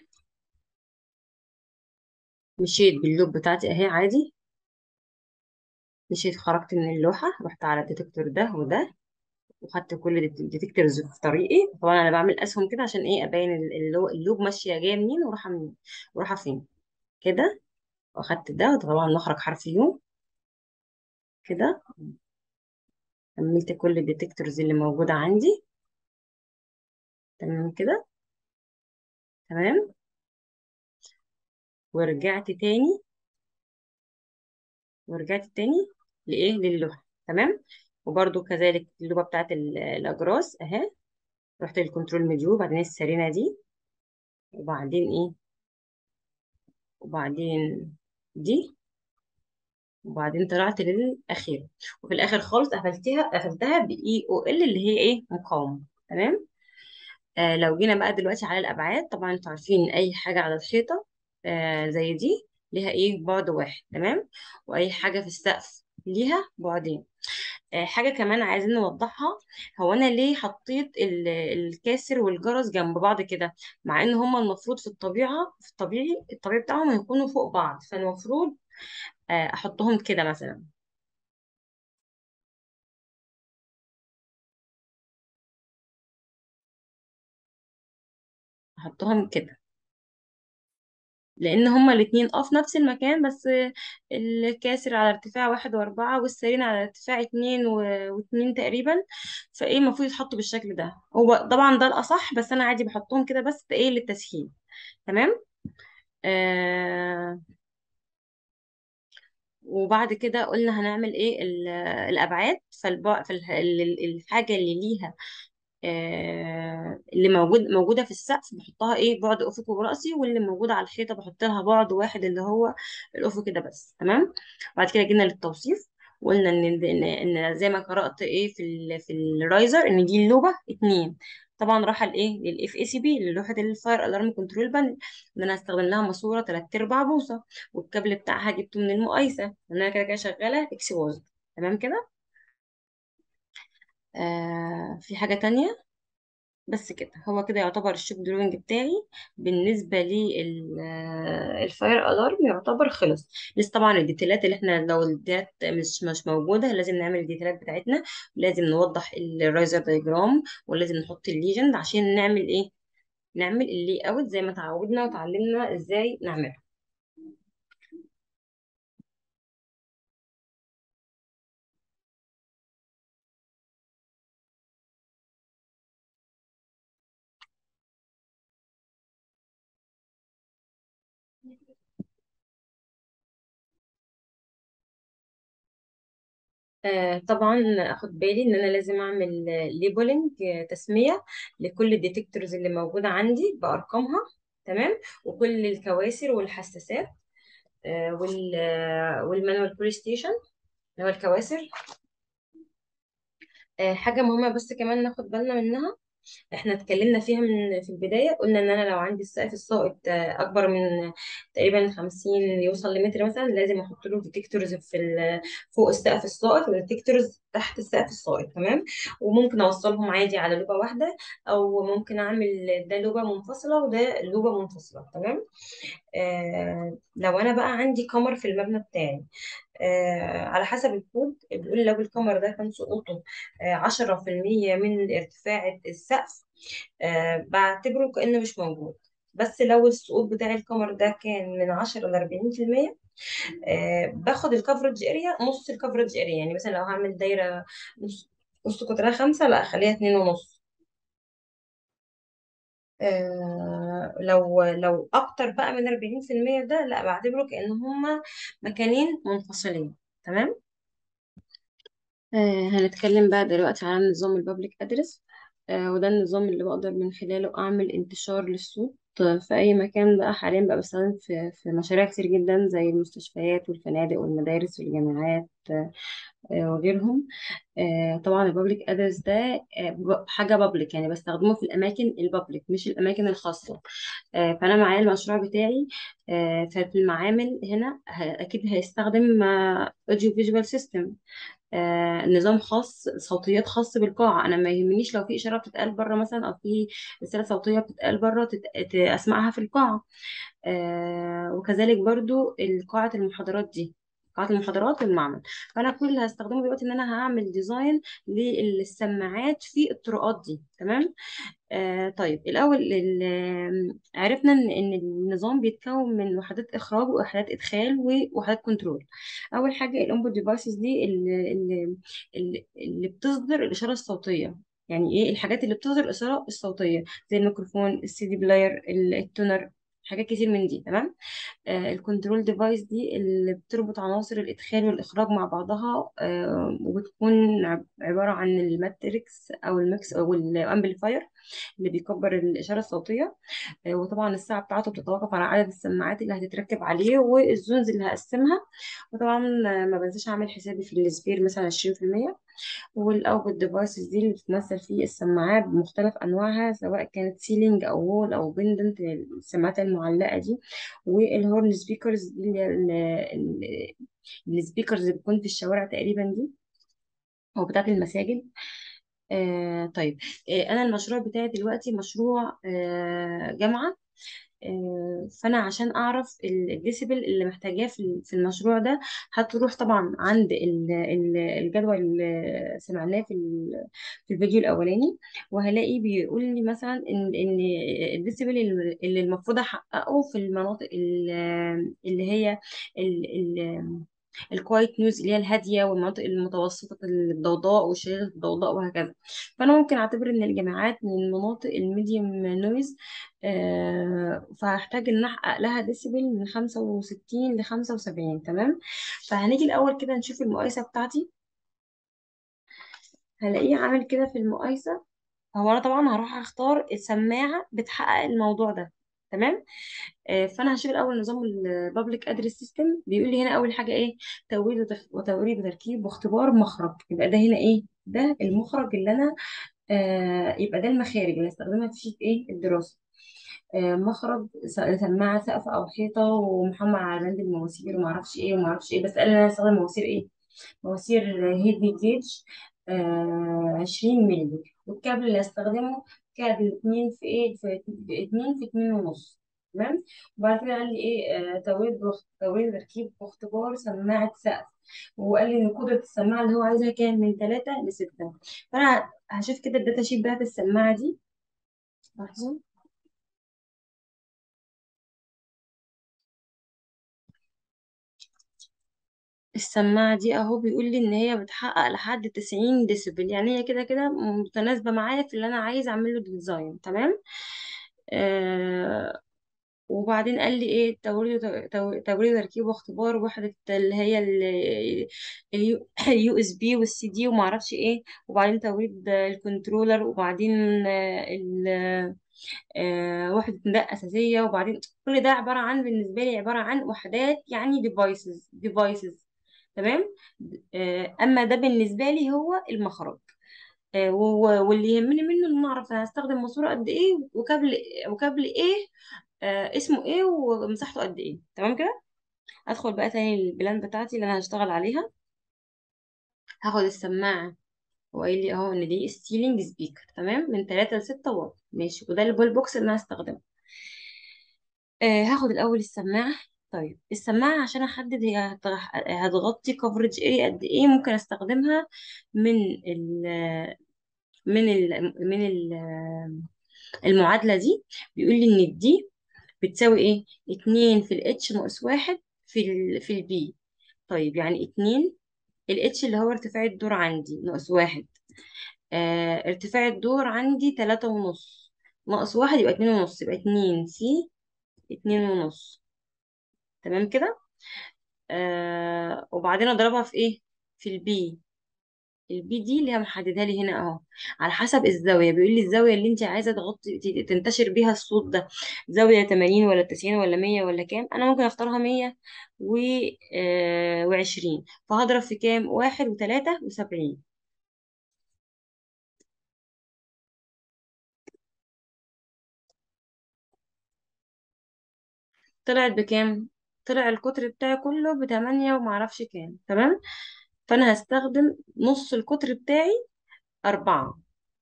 مشيت باللوب بتاعتي اهي عادي مشيت خرجت من اللوحة رحت على الديتكتور ده وده وخدت كل الديتكتورز في طريقي طبعا انا بعمل اسهم كده عشان ايه ابين ال- اللو- اللوب ماشية جاية منين ورايحة منين ورايحة فين كده واخدت ده وطبعا نخرج حرف يو كده كملت كل الديتكتورز اللي موجودة عندي تمام كده تمام ورجعت تاني ورجعت تاني لايه للوحه تمام وبرده كذلك اللوبه بتاعت ال- الاجراس اهي رحت للكنترول مديو وبعدين السرينه دي وبعدين ايه وبعدين دي وبعدين طلعت للاخير وفي الاخر خالص قفلتها قفلتها باي او ال اللي هي ايه مقاومه تمام آه لو جينا بقى دلوقتي على الابعاد طبعا انتوا عارفين اي حاجه على الحيطه آه زي دي ليها ايه بعد واحد تمام واي حاجه في السقف ليها بعدين آه حاجه كمان عايزين نوضحها هو انا ليه حطيت ال- الكاسر والجرس جنب بعض كده مع ان هما المفروض في الطبيعه في الطبيعي الطبيعي بتاعهم هيكونوا فوق بعض فالمفروض آه احطهم كده مثلا احطهم كده لان هما الاتنين اه في نفس المكان بس الكاسر على ارتفاع واحد واربعة والسرير على ارتفاع اتنين و- واتنين تقريبا فايه المفروض يتحطوا بالشكل ده هو طبعا ده الاصح بس انا عادي بحطهم كده بس ايه للتسهيل تمام آه وبعد كده قلنا هنعمل ايه ال- الابعاد فالب... فالحاجه اللي ليها آه، اللي موجود موجوده في السقف بحطها ايه بعد افقي وراسي واللي موجوده على الحيطه بحط لها بعد واحد اللي هو الافقي ده بس تمام بعد كده جينا للتوصيف وقلنا ان ان إن زي ما قرات ايه في ال في الرايزر ان دي اللوبه اتنين طبعا راح لايه للاف اي سي بي للوحه الفاير الارم كنترول بانل ان انا هستخدم لها ماسوره 3 ارباع بوصه والكابل بتاعها جبته من المقايسه ان انا كده كده شغاله اكس واز تمام كده آه في حاجه تانية بس كده هو كده يعتبر الشوب دروينج بتاعي بالنسبة للفاير الارم يعتبر خلص لسه طبعا الديتيلات اللي احنا لو الديتيلات مش مش موجودة لازم نعمل الديتيلات بتاعتنا لازم نوضح الرايزر دايجرام ولازم نحط الليجند عشان نعمل ايه نعمل اللي اوت زي ما تعودنا وتعلمنا ازاي نعمله آه طبعا اخد بالي ان انا لازم اعمل ليبلنج تسميه لكل الديتكتورز اللي موجوده عندي بارقامها تمام وكل الكواسر والحساسات آه وال آه، والمانوال بلاي ستيشن اللي هو الكواسر آه حاجه مهمه بس كمان ناخد بالنا منها احنا اتكلمنا فيها من في البداية قلنا ان انا لو عندي السقف الساقط آه، اكبر من تقريبا 50 يوصل لمتر مثلا لازم احط له ديتكتورز في ال- فوق السقف الساقط وديتكتورز تحت السقف الساقط تمام وممكن اوصلهم عادي على لوبة واحدة او ممكن اعمل ده لوبة منفصلة وده لوبة منفصلة تمام آه لو انا بقى عندي قمر في المبنى بتاعي آه على حسب الكود بيقول لو القمر ده كان سقوطه آه 10% من ارتفاع السقف آه بعتبره كأنه مش موجود بس لو السقوط بتاع القمر ده كان من 10 ل 40% آه باخد الكفرج اريا نص الكفرج اريا يعني مثلا لو هعمل دايرة نص نص قطرها خمسة لا أخليها اتنين ونص آه لو لو أكتر بقى من 40% ده لا بعتبره كأن هما مكانين منفصلين تمام آه هنتكلم بقى دلوقتي عن نظام البابليك ادرس آه وده النظام اللي بقدر من خلاله اعمل انتشار للصوت في اي مكان بقى حاليا بقى بستخدم في في مشاريع كتير جدا زي المستشفيات والفنادق والمدارس والجامعات آه آه، وغيرهم آه طبعا البابليك ادرس ده آه ب- حاجه بابليك يعني بستخدمه في الاماكن البابليك مش الاماكن الخاصه آه فانا معايا المشروع بتاعي آه ففي المعامل هنا ه- اكيد هيستخدم اوديو فيجوال سيستم آه، نظام خاص صوتيات خاص بالقاعة أنا ما يهمنيش لو في إشارة بتتقال بره مثلا أو في رسالة صوتية بتتقال بره تت... ت- أسمعها في القاعة آه، وكذلك برضو قاعة المحاضرات دي قاعة المحاضرات والمعمل فأنا كل اللي هستخدمه دلوقتي إن أنا هعمل ديزاين للسماعات في الطرقات دي تمام آه طيب الأول ال- عرفنا إن إن النظام بيتكون من وحدات إخراج ووحدات إدخال ووحدات كنترول أول حاجة الانبوت ديفايسز دي اللي, اللي, اللي اللي بتصدر الإشارة الصوتية يعني ايه الحاجات اللي بتصدر الإشارة الصوتية زي الميكروفون السي دي بلاير ال- التونر حاجات كتير من دي تمام آه الكنترول ديفايس دي اللي بتربط عناصر الإدخال والإخراج مع بعضها آه وبتكون عب- عبارة عن الماتريكس أو الميكس أو الأمبليفاير اللي بيكبر الإشارة الصوتية آه وطبعا الساعة بتاعته بتتوقف على عدد السماعات اللي هتتركب عليه والزونز اللي هقسمها وطبعا آه، ما بنساش أعمل حسابي في السبير مثلا 20% والاوتبوت ديفايسز دي اللي بتتمثل في السماعات بمختلف انواعها سواء كانت سيلينج او وول او بندنت السماعات المعلقه دي والهورن سبيكرز دي اللي السبيكرز اللي بتكون في الشوارع تقريبا دي او بتاعت المساجد آه طيب آه انا المشروع بتاعي دلوقتي مشروع آه جامعه آه، فانا عشان اعرف ال- الديسيبل اللي محتاجاه في في المشروع ده هتروح طبعا عند ال- ال- الجدول اللي سمعناه في ال- في الفيديو الاولاني وهلاقي بيقول لي مثلا ان ان الديسيبل اللي اللي المفروض احققه في المناطق ال- اللي هي الكوايت نيوز اللي هي الهاديه والمناطق المتوسطه الضوضاء والشديده الضوضاء وهكذا فانا ممكن اعتبر ان الجامعات من المناطق الميديوم نويز آه، فهحتاج ان احقق لها ديسيبل من 65 ل 75 تمام فهنيجي الاول كده نشوف المقايسه بتاعتي هلاقيه عامل كده في المقايسه هو انا طبعا هروح اختار السماعه بتحقق الموضوع ده تمام آه، فانا هشوف الاول نظام البابليك ادرس سيستم بيقول لي هنا اول حاجه ايه توريد وتف- وتوريد وتركيب واختبار مخرج يبقى ده هنا ايه ده المخرج اللي انا آه يبقى ده المخارج اللي هستخدمها في ايه الدراسه آه، مخرج س- سماعه سقف او حيطه ومحمل على بند المواسير وما اعرفش ايه وما اعرفش ايه بس قال لي انا هستخدم مواسير ايه مواسير هيفي جيج آه 20 مللي والكابل اللي هستخدمه كابل 2 في ايه في 2 في 2 ونص تمام وبعد كده قال لي ايه آه توريد واخت- توريد تركيب واختبار سماعه سقف وقال لي ان قدره السماعه اللي هو عايزها كام من 3 ل 6 فانا هشوف كده الداتا شيت بتاعت السماعه دي لحظه السماعة دي اهو بيقول لي ان هي بتحقق لحد 90 ديسيبل يعني هي كده كده متناسبة معايا في اللي انا عايز اعمله ديزاين تمام آه وبعدين قال لي ايه توريد تو- توريد تركيب واختبار وحدة اللي هي اليو اس بي والسي دي وما اعرفش ايه وبعدين توريد الكنترولر وبعدين آه، ال- آه، وحدة نداء أساسية وبعدين كل ده عبارة عن بالنسبة لي عبارة عن وحدات يعني ديفايسز ديفايسز تمام آه، أما ده بالنسبة لي هو المخرج آه، و- واللي يهمني منه إن أنا أعرف أنا هستخدم ماسورة قد إيه وكابل وكابل إيه آه، اسمه إيه ومساحته قد إيه تمام كده أدخل بقى تاني البلان بتاعتي اللي أنا هشتغل عليها هاخد السماعة وقايل لي أهو إن دي ستيلينج سبيكر تمام من 3 ل 6 واط ماشي وده البول بوكس اللي أنا هستخدمه آه هاخد الأول السماعة طيب السماعة عشان أحدد هي هت- هتغطي كفرج ايه قد ايه ممكن استخدمها من ال من ال من ال المعادلة دي بيقول لي ان دي بتساوي ايه اتنين في الاتش ناقص واحد في ال في البي طيب يعني اتنين الاتش اللي هو ارتفاع الدور عندي ناقص واحد آه ارتفاع الدور عندي تلاتة ونص ناقص واحد يبقى اتنين ونص يبقى اتنين في اتنين ونص تمام كده آه وبعدين اضربها في ايه في البي البي دي اللي هي محددها لي هنا اهو على حسب الزاويه بيقول لي الزاويه اللي انت عايزه تغطي ت- تنتشر بيها الصوت ده زاويه 80 ولا 90 ولا 100 ولا كام انا ممكن اختارها 100 و آه و20 فهضرب في كام واحد وتلاتة وسبعين طلعت بكام طلع القطر بتاعي كله بتمانية ومعرفش كام تمام فانا هستخدم نص القطر بتاعي أربعة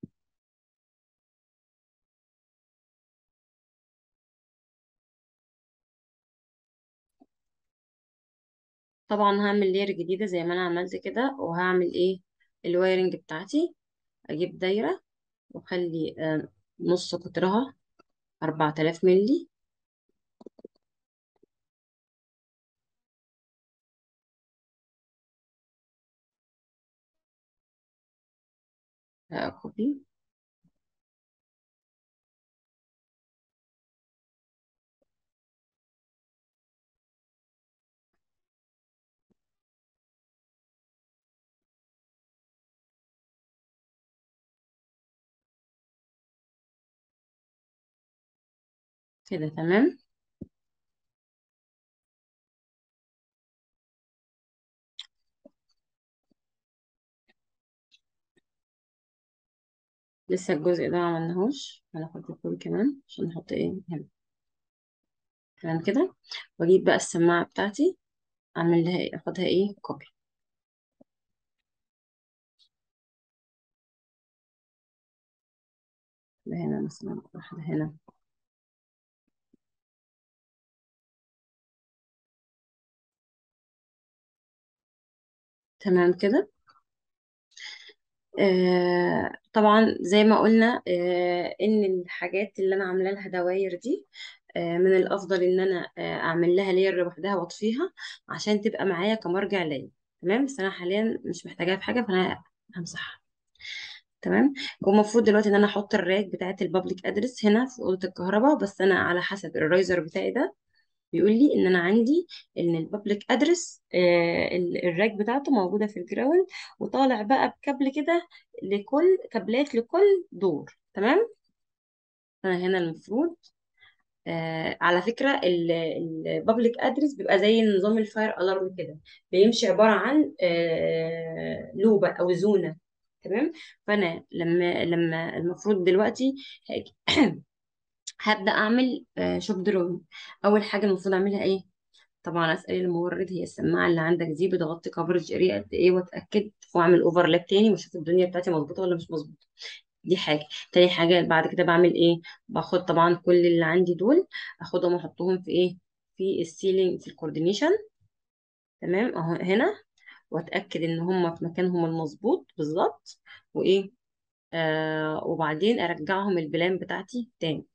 طبعا هعمل لير جديدة زي ما انا عملت كده وهعمل ايه الوايرنج بتاعتي اجيب دايرة واخلي آه، نص قطرها 4000 ملي آه، كوبي كده تمام لسه الجزء ده ما عملناهوش هناخد الكوبي كمان عشان نحط ايه هنا تمام كده واجيب بقى السماعة بتاعتي اعمل لها ايه اخدها ايه كوبي ده هنا مثلا واحدة هنا تمام كده آه طبعا زي ما قلنا آه ان الحاجات اللي انا عامله لها دواير دي آه من الافضل ان انا آه اعمل لها لير لوحدها واطفيها عشان تبقى معايا كمرجع ليا تمام بس انا حاليا مش محتاجاها في حاجه فانا همسحها تمام والمفروض دلوقتي ان انا احط الراك بتاعت البابليك ادرس هنا في اوضه الكهرباء بس انا على حسب الرايزر بتاعي ده بيقول لي ان انا عندي ان البابليك ادرس الراك بتاعته موجوده في الجراوند وطالع بقى بكابل كده لكل كابلات لكل دور تمام انا هنا المفروض آه على فكره البابليك ادرس بيبقى زي نظام الفاير الارم كده بيمشي عباره عن آه لوبه او زونه تمام فانا لما لما المفروض دلوقتي هاجي هبدا اعمل آه شوب دروينج اول حاجه المفروض اعملها ايه طبعا اسال المورد هي السماعه اللي عندك دي بتغطي كفرج اريا قد ايه واتاكد واعمل اوفرلاب تاني واشوف الدنيا بتاعتي مظبوطه ولا مش مظبوطه دي حاجه تاني حاجه بعد كده بعمل ايه باخد طبعا كل اللي عندي دول اخدهم واحطهم في ايه في السيلينج في الكوردينيشن تمام اهو هنا واتاكد ان هم في مكانهم المظبوط بالظبط وايه آه وبعدين ارجعهم البلان بتاعتي تاني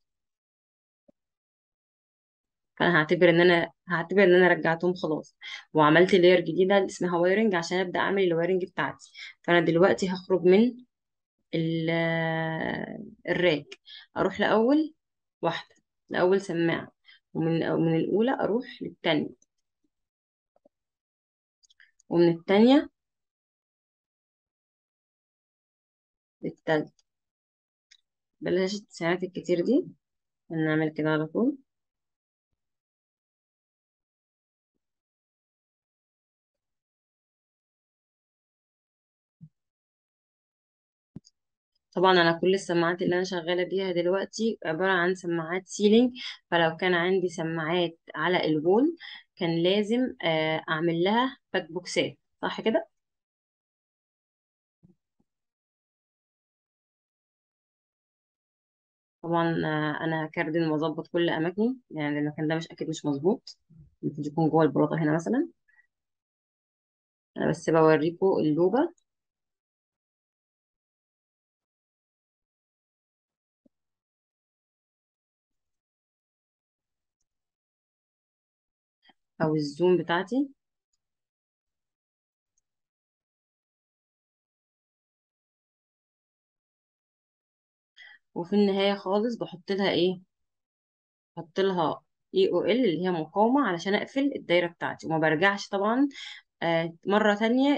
فانا هعتبر ان انا هعتبر ان انا رجعتهم خلاص وعملت لاير جديده اللي اسمها وايرنج عشان ابدا اعمل الوايرنج بتاعتي فانا دلوقتي هخرج من ال- الراك اروح لاول واحده لاول سماعه ومن من الاولى اروح للتانية ومن التانية للتالتة بلاش التسعينات الكتير دي نعمل كده على طول طبعا انا كل السماعات اللي انا شغاله بيها دلوقتي عباره عن سماعات سيلينج فلو كان عندي سماعات على الوول كان لازم آه، اعمل لها باك بوكسات صح كده طبعا آه، انا كاردن واظبط كل اماكني يعني المكان ده مش اكيد مش مظبوط المفروض يكون جوه البلاطه هنا مثلا انا بس بوريكم اللوبه او الزوم بتاعتي وفي النهايه خالص بحط لها ايه بحط لها اي او ال اللي هي مقاومه علشان اقفل الدايره بتاعتي وما برجعش طبعا آه، مرة تانية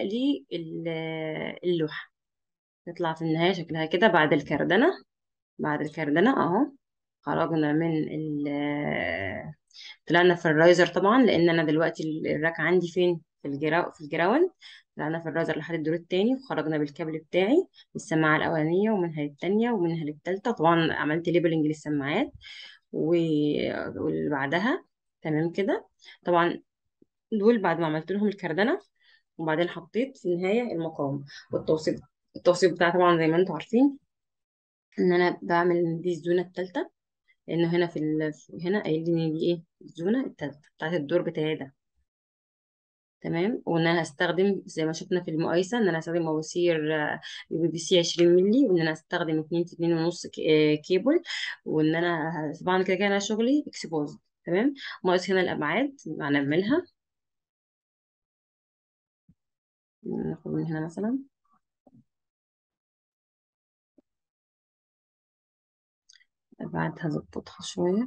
للوحة تطلع في النهاية شكلها كده بعد الكردنة بعد الكردنة اهو خرجنا من ال آه، طلعنا في الرايزر طبعا لان انا دلوقتي الراك عندي فين في الجرا في الجراوند طلعنا في الرايزر لحد الدور التاني وخرجنا بالكابل بتاعي السماعة الأولانية ومنها للتانية ومنها للتالتة طبعا عملت ليبلنج للسماعات و- واللي بعدها تمام كده طبعا دول بعد ما عملت لهم الكردنة وبعدين حطيت في النهاية المقام والتوصيل التوصيل بتاعي طبعا زي ما انتم عارفين ان انا بعمل دي الزونة التالتة لانه هنا في ال... هنا قايل لي ان دي ايه الزونة التالتة بتاعت الدور بتاعي ده تمام وان انا هستخدم زي ما شفنا في المقايسة ان انا هستخدم مواسير يو بي سي 20 مللي وان انا هستخدم 2 في 2 ونص ك- آه، كيبل وان انا ه- طبعا كده كده انا شغلي اكسبوز تمام ناقص هنا الابعاد هنعملها ناخد من هنا مثلا ابعاد هظبطها شوية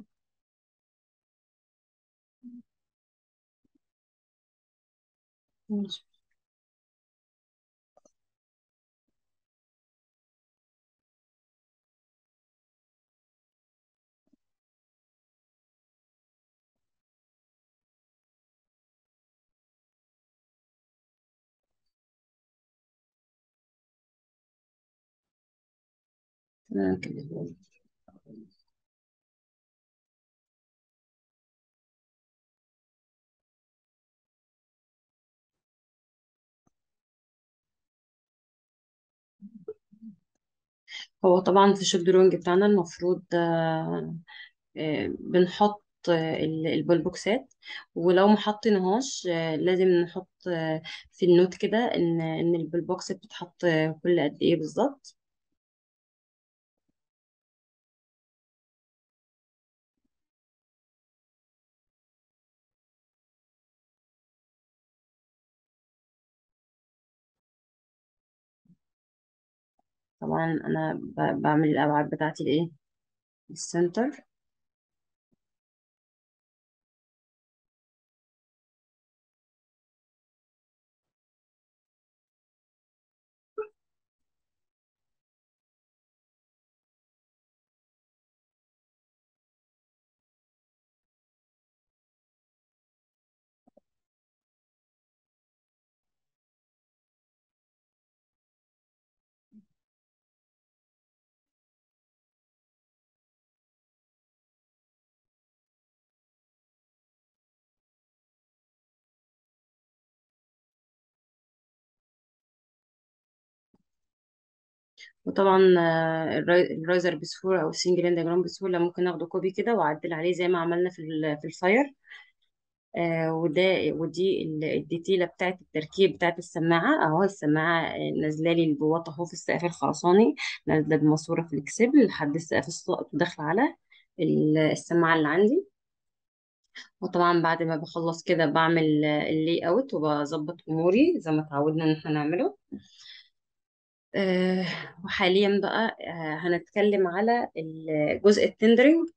ماشي. ممكن هو طبعا في الشوب درونج بتاعنا المفروض آه، آه، بنحط آه، ال- البلبوكسات ولو ما حطيناهاش آه، لازم نحط آه، في النوت كده ان ان البلبوكس بتتحط آه، كل قد ايه بالظبط طبعا انا ب- بعمل الابعاد بتاعتي لايه السنتر وطبعا آه، الراي- الرايزر بسهوله او السنجل اندجرام بسهوله ممكن ناخده كوبي كده واعدل عليه زي ما عملنا في ال- في الفاير آه وده ودي ال- الديتيلة بتاعت التركيب بتاعت السماعة اهو السماعة آه، نازلة لي البواط اهو في السقف الخرساني نازلة بماسورة فليكسبل لحد السقف الساقط وداخلة على ال- السماعة اللي عندي وطبعا بعد ما بخلص كده بعمل اللي اوت وبظبط اموري زي ما اتعودنا ان احنا نعمله آه وحاليا بقى آه هنتكلم على الجزء التندرنج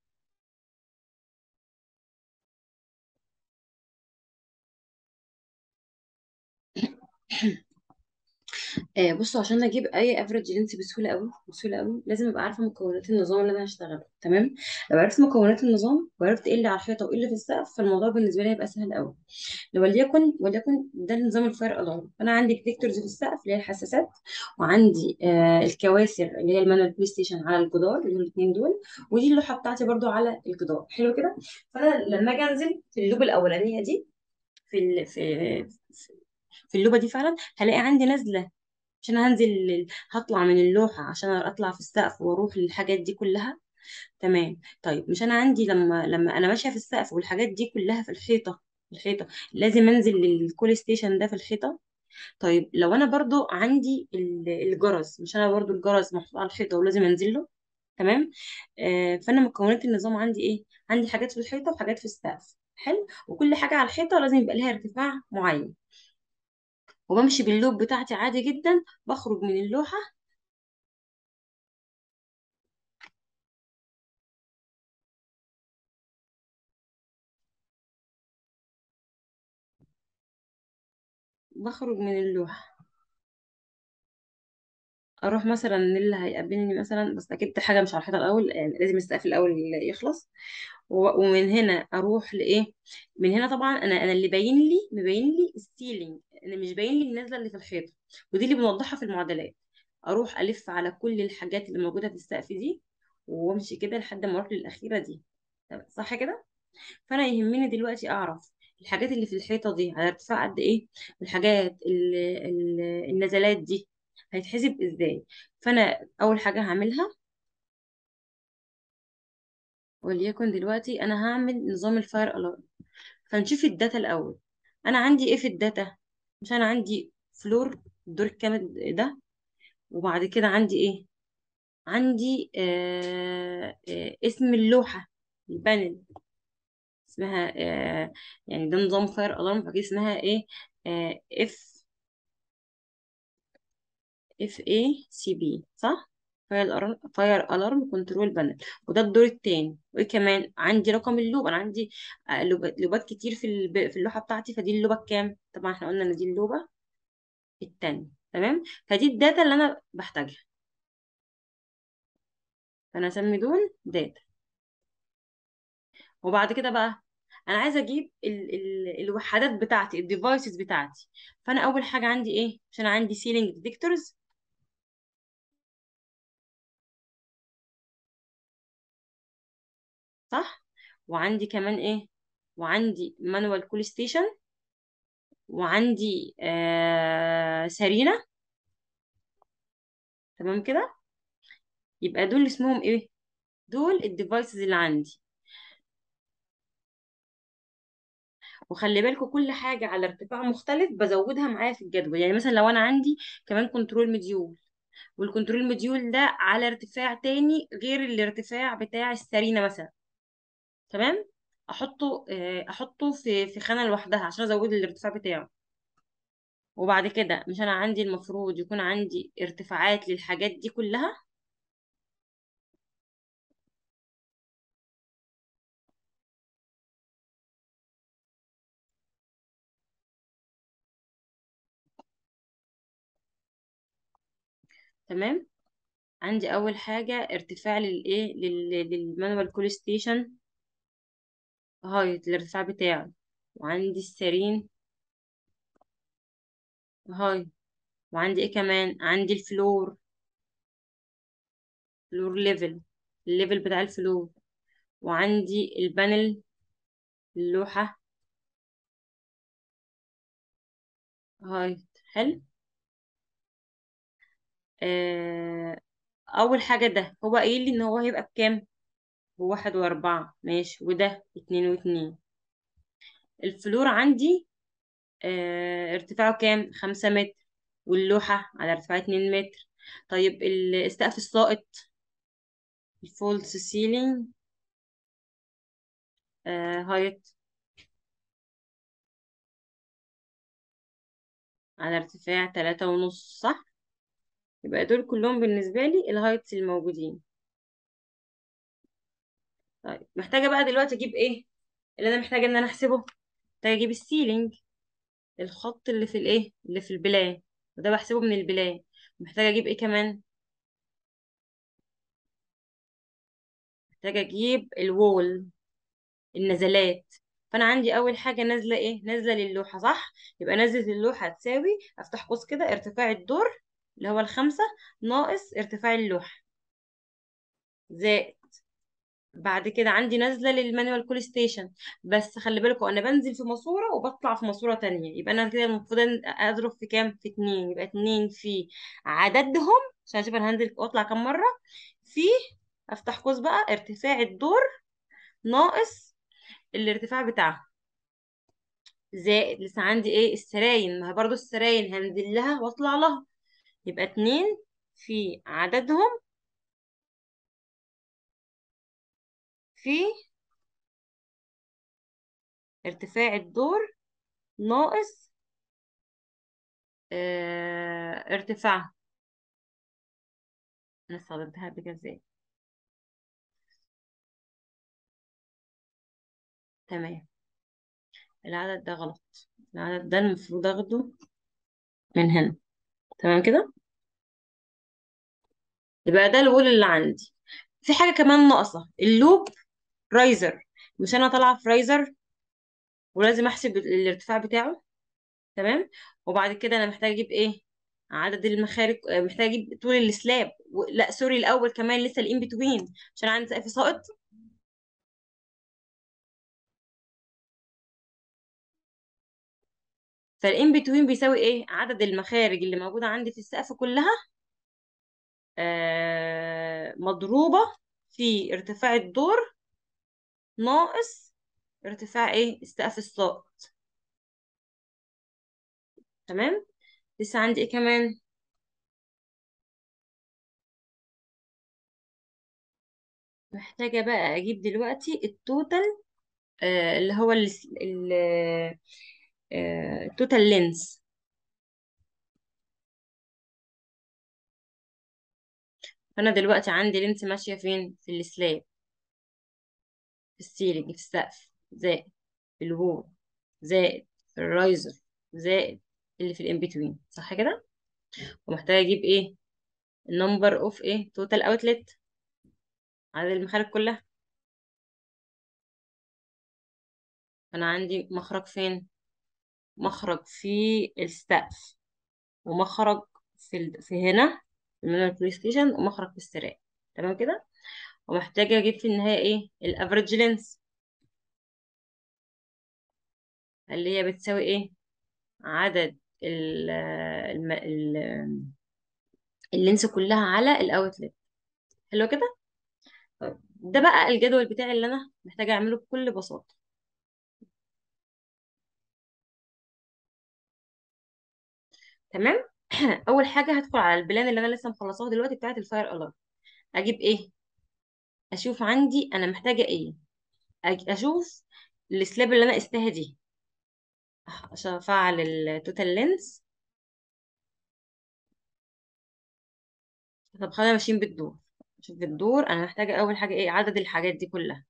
آه بصوا عشان اجيب اي افريج لينس بسهوله قوي بسهوله قوي لازم ابقى عارفه مكونات النظام اللي انا هشتغله تمام لو عرفت مكونات النظام وعرفت ايه اللي على الحيطه وايه اللي في السقف فالموضوع بالنسبه لي هيبقى سهل قوي لو وليكن وليكن ده نظام الفاير الارم فانا عندي ديتكتورز في السقف اللي هي الحساسات وعندي آه الكواسر اللي هي المانوال بلاي ستيشن على الجدار اللي هم الاثنين دول ودي اللوحه بتاعتي برضو على الجدار حلو كده فانا لما اجي انزل في اللوبه الاولانيه دي في ال... في في اللوبه دي فعلا هلاقي عندي نازله عشان هنزل هطلع من اللوحة عشان اطلع في السقف واروح للحاجات دي كلها تمام طيب مش انا عندي لما لما انا ماشية في السقف والحاجات دي كلها في الحيطة الحيطة لازم انزل للكول ستيشن ده في الحيطة طيب لو انا برضو عندي ال- الجرس مش انا برضو الجرس محطوط على الحيطة ولازم انزل له تمام آه فانا مكونات النظام عندي ايه عندي حاجات في الحيطة وحاجات في السقف حلو وكل حاجة على الحيطة لازم يبقى لها ارتفاع معين وبمشي باللوب بتاعتي عادي جدا بخرج من اللوحة بخرج من اللوحة اروح مثلا اللي هيقابلني مثلا بس اكيد حاجه مش على الحيطه الاول يعني لازم السقف الاول يخلص و- ومن هنا اروح لايه من هنا طبعا انا انا اللي باين لي مبين لي السيلينج انا مش باين لي النازله اللي في الحيطه ودي اللي بنوضحها في المعادلات اروح الف على كل الحاجات اللي موجوده في السقف دي وامشي كده لحد ما اروح للاخيره دي طب صح كده فانا يهمني دلوقتي اعرف الحاجات اللي في الحيطه دي على ارتفاع قد ايه والحاجات ال- ال- النزلات دي هيتحسب ازاي فانا اول حاجه هعملها وليكن دلوقتي انا هعمل نظام الفاير الارم فنشوف الداتا الاول انا عندي ايه في الداتا مش انا عندي فلور الدور الكامل ده وبعد كده عندي ايه عندي آه آه اسم اللوحه البانل اسمها آه يعني ده نظام فاير الارم فاكيد اسمها ايه آه اف اف اي سي بي صح فاير الارم فاير الارم كنترول بانل وده الدور التاني وايه كمان عندي رقم اللوب انا عندي آه، لوب- لوبات كتير في الب- في اللوحه بتاعتي فدي اللوبه الكام طبعا احنا قلنا ان دي اللوبه التانية تمام فدي الداتا اللي انا بحتاجها فانا اسمي دول داتا وبعد كده بقى انا عايزه اجيب ال ال الوحدات بتاعتي الديفايسز بتاعتي فانا اول حاجه عندي ايه عشان عندي سيلينج ديتكتورز صح وعندي كمان ايه وعندي مانوال كول ستيشن وعندي آه سارينا تمام كده يبقى دول اسمهم ايه دول الديفايسز اللي عندي وخلي بالكم كل حاجة على ارتفاع مختلف بزودها معايا في الجدول يعني مثلا لو انا عندي كمان كنترول مديول والكنترول مديول ده على ارتفاع تاني غير الارتفاع بتاع السرينة مثلا تمام احطه آه، احطه في في خانة لوحدها عشان ازود الارتفاع بتاعه وبعد كده مش انا عندي المفروض يكون عندي ارتفاعات للحاجات دي كلها تمام عندي اول حاجة ارتفاع للايه لل- للمانوال كول ستيشن هايت الارتفاع بتاعه وعندي السرين هاي وعندي ايه كمان عندي الفلور فلور ليفل الليفل بتاع الفلور وعندي البانل اللوحة هاي حلو آه اول حاجة ده هو قايل لي ان هو هيبقى بكام بواحد واربعة ماشي وده اتنين واتنين الفلور عندي آه ارتفاعه كام خمسة متر واللوحة على ارتفاع اتنين متر طيب السقف الساقط الفولس سيلينج آه هايت على ارتفاع تلاتة ونص صح يبقى دول كلهم بالنسبة لي الهايتس الموجودين طيب محتاجة بقى دلوقتي اجيب ايه اللي انا محتاجة ان انا احسبه محتاجة اجيب السيلينج الخط اللي في الايه اللي في البلان وده بحسبه من البلان محتاجة اجيب ايه كمان محتاجة اجيب الوول النزلات فانا عندي اول حاجة نازلة ايه نازلة للوحة صح يبقى نزلة اللوحة تساوي افتح قوس كده ارتفاع الدور اللي هو الخمسة ناقص ارتفاع اللوحة زائد بعد كده عندي نازله للمانوال كول ستيشن بس خلي بالكم انا بنزل في ماسوره وبطلع في ماسوره تانية يبقى انا كده المفروض أن- اضرب في كام في اتنين يبقى اتنين في عددهم عشان اشوف انا هنزل واطلع كام مره في افتح قوس بقى ارتفاع الدور ناقص الارتفاع بتاعها زائد لسه عندي ايه السراين ما هي برضو السراين هنزل لها واطلع لها يبقى اتنين في عددهم في ارتفاع الدور ناقص اه ارتفاعها انا استخدمتها قبل كده ازاي تمام العدد ده غلط العدد ده المفروض اخده من هنا تمام كده يبقى ده الوول اللي عندي في حاجة كمان ناقصة اللوب رايزر مش انا طالعة في رايزر ولازم احسب الارتفاع بتاعه تمام وبعد كده انا محتاجة اجيب ايه عدد المخارج آه، محتاجة اجيب طول السلاب و... لا سوري الاول كمان لسه الان بتوين عشان عندي سقف ساقط فالان بتوين بيساوي ايه عدد المخارج اللي موجودة عندي في السقف كلها آه مضروبة في ارتفاع الدور ناقص ارتفاع ايه السقف الساقط تمام لسه عندي ايه كمان محتاجة بقى اجيب دلوقتي التوتال آه اللي هو ال ال آه التوتال لينس فانا دلوقتي عندي لينس ماشية فين في السلاب في السيلينج في السقف زائد في الوول زائد في الرايزر زائد اللي في الان بتوين صح كده ومحتاجة اجيب ايه النمبر اوف ايه توتال اوتلت عدد المخارج كلها فانا عندي مخرج فين مخرج في السقف ومخرج في ال... في هنا في المينوال بلاي ستيشن ومخرج في السراء تمام كده ومحتاجة اجيب في النهاية ايه الافريج لينس اللي هي بتساوي ايه عدد ال الم- ال- اللينس كلها على الاوتلت حلو كده طيب ده بقى الجدول بتاعي اللي انا محتاجة اعمله بكل بساطة تمام اول حاجة هدخل على البلان اللي انا لسه مخلصاها دلوقتي بتاعت الفاير الارم اجيب ايه اشوف عندي انا محتاجة ايه أج- اشوف السلاب اللي انا قستها دي عشان افعل التوتال لينس طب خلينا ماشيين بالدور شوف بالدور انا محتاجة اول حاجة ايه عدد الحاجات دي كلها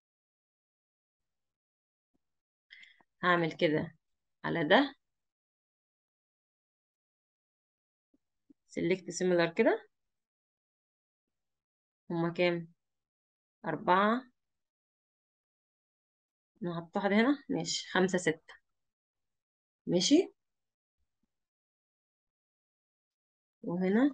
هعمل كده على ده سيلكت سيميلر كده هما كام أربعة نحط واحدة هنا ماشي خمسة ستة ماشي وهنا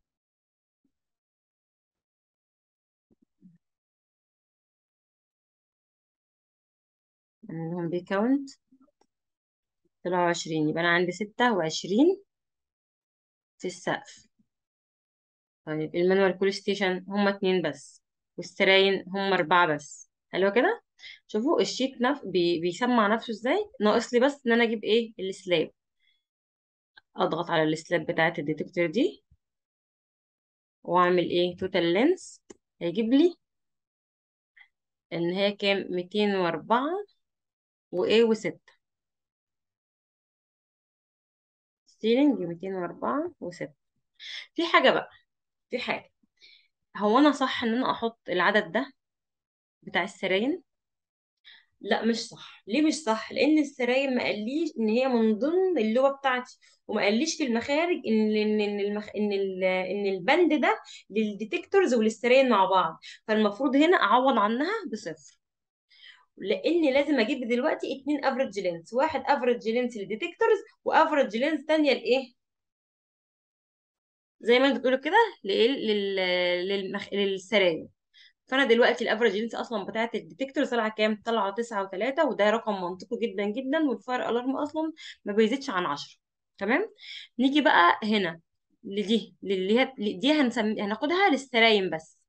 عندهم بيكاونت طلعوا عشرين يبقى أنا عندي ستة وعشرين في السقف طيب المانوال كول ستيشن هما اتنين بس والسراين هما أربعة بس حلو كده شوفوا الشيت نف... بي... بيسمع نفسه ازاي ناقص لي بس ان انا اجيب ايه السلاب اضغط على السلاب بتاعت الديتكتور دي واعمل ايه توتال لينس هيجيب لي ان هي كام 204 وايه وستة ستيرنج 204 وستة في حاجة بقى في حاجة هو انا صح ان انا احط العدد ده بتاع السراين لا مش صح ليه مش صح لان السراير ما قاليش ان هي من ضمن اللغه بتاعتي وما قاليش في المخارج ان ان ان المخ... ان ال... ان البند ده للديتكتورز وللسراير مع بعض فالمفروض هنا اعوض عنها بصفر لان لازم اجيب دلوقتي اتنين افريج لينس واحد افريج لينس للديتكتورز وافريج لينس تانية لايه زي ما انتوا بتقولوا كده لايه لل... للمخ... للسراير فانا دلوقتي الافرج لينس اصلا بتاعت الديتكتور طالعه كام طالعه 9 و3 وده رقم منطقي جدا جدا والفاير الارم اصلا ما بيزيدش عن 10 تمام نيجي بقى هنا لدي اللي هي دي هنسمي هناخدها للسرايم بس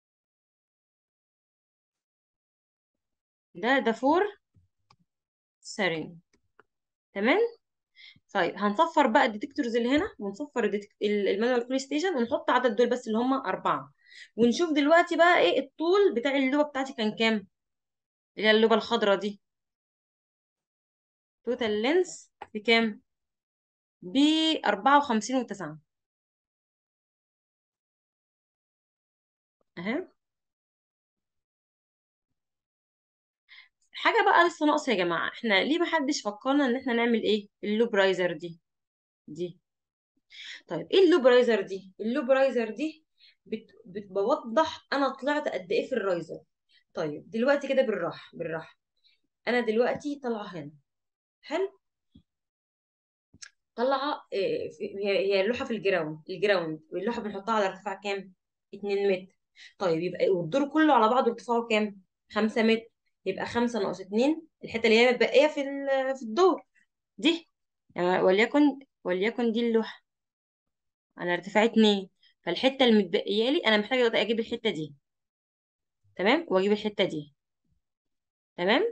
ده ده فور سرايم تمام طيب هنصفر بقى الديتكتورز اللي هنا ونصفر الديتك... المانوال كول ستيشن ونحط عدد دول بس اللي هم أربعة ونشوف دلوقتي بقى ايه الطول بتاع اللوبة بتاعتي كان كام اللي هي اللوبة الخضراء دي توتال لينس بكام ب 54 وتسعة اهي حاجة بقى لسه ناقصة يا جماعة احنا ليه محدش فكرنا ان احنا نعمل ايه اللوبرايزر دي دي طيب ايه اللوبرايزر دي اللوبرايزر دي بت... بتوضح انا طلعت قد ايه في الرايزر طيب دلوقتي كده بالراحة بالراحة انا دلوقتي طالعة هنا حلو طالعة إيه، في- هي هي اللوحة في الجراوند الجراوند واللوحة بنحطها على ارتفاع كام 2 متر طيب يبقى والدور كله على بعضه ارتفاعه كام 5 متر يبقى 5 ناقص 2 الحتة اللي هي متبقية في ال- في الدور دي يعني وليكن وليكن دي اللوحة على ارتفاع 2 فالحتة المتبقية لي انا محتاجة دلوقتي اجيب الحتة دي تمام واجيب الحتة دي تمام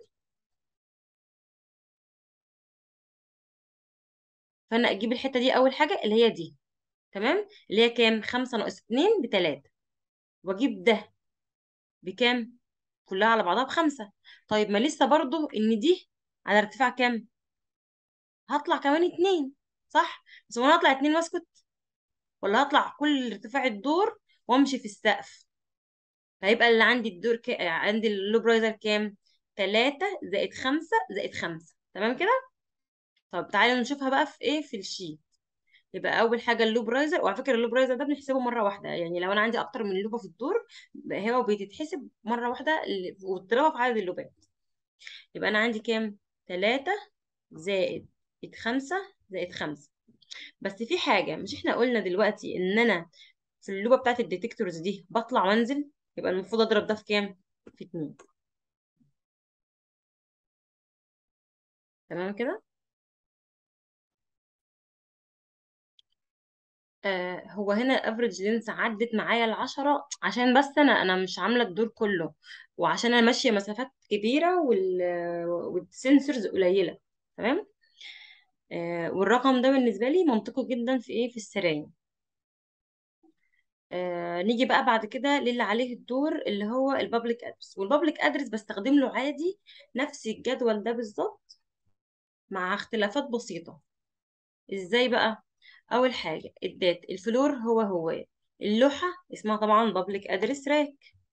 فانا اجيب الحتة دي اول حاجة اللي هي دي تمام اللي هي كام 5 ناقص 2 بتلاتة واجيب ده بكام كلها على بعضها بخمسة طيب ما لسه برضو ان دي على ارتفاع كام هطلع كمان اتنين صح بس هو انا هطلع اتنين واسكت ولا هطلع كل ارتفاع الدور وامشي في السقف فيبقى اللي عندي الدور ك... عندي اللوبرايزر كام تلاتة زائد خمسة زائد خمسة تمام كده طب تعالى نشوفها بقى في ايه في الشيت يبقى اول حاجه اللوبرايزر وعلى فكره اللوبرايزر ده بنحسبه مره واحده يعني لو انا عندي اكتر من لوبه في الدور هو بيتحسب مره واحده ال- واضربها في عدد اللوبات يبقى انا عندي كام 3 زائد 5 زائد 5 بس في حاجه مش احنا قلنا دلوقتي ان انا في اللوبه بتاعت الديتكتورز دي بطلع وانزل يبقى المفروض اضرب ده في كام في اتنين تمام كده آه هو هنا الافريج لينس عدت معايا العشرة عشان بس انا انا مش عامله الدور كله وعشان انا ماشيه مسافات كبيره وال والسنسورز قليله تمام آه والرقم ده بالنسبه لي منطقي جدا في ايه في السراير آه نيجي بقى بعد كده للي عليه الدور اللي هو البابليك ادرس والبابليك ادرس بستخدم له عادي نفس الجدول ده بالظبط مع اختلافات بسيطة ازاي بقى اول حاجة الدات الفلور هو هو اللوحة اسمها طبعا بابليك ادرس راك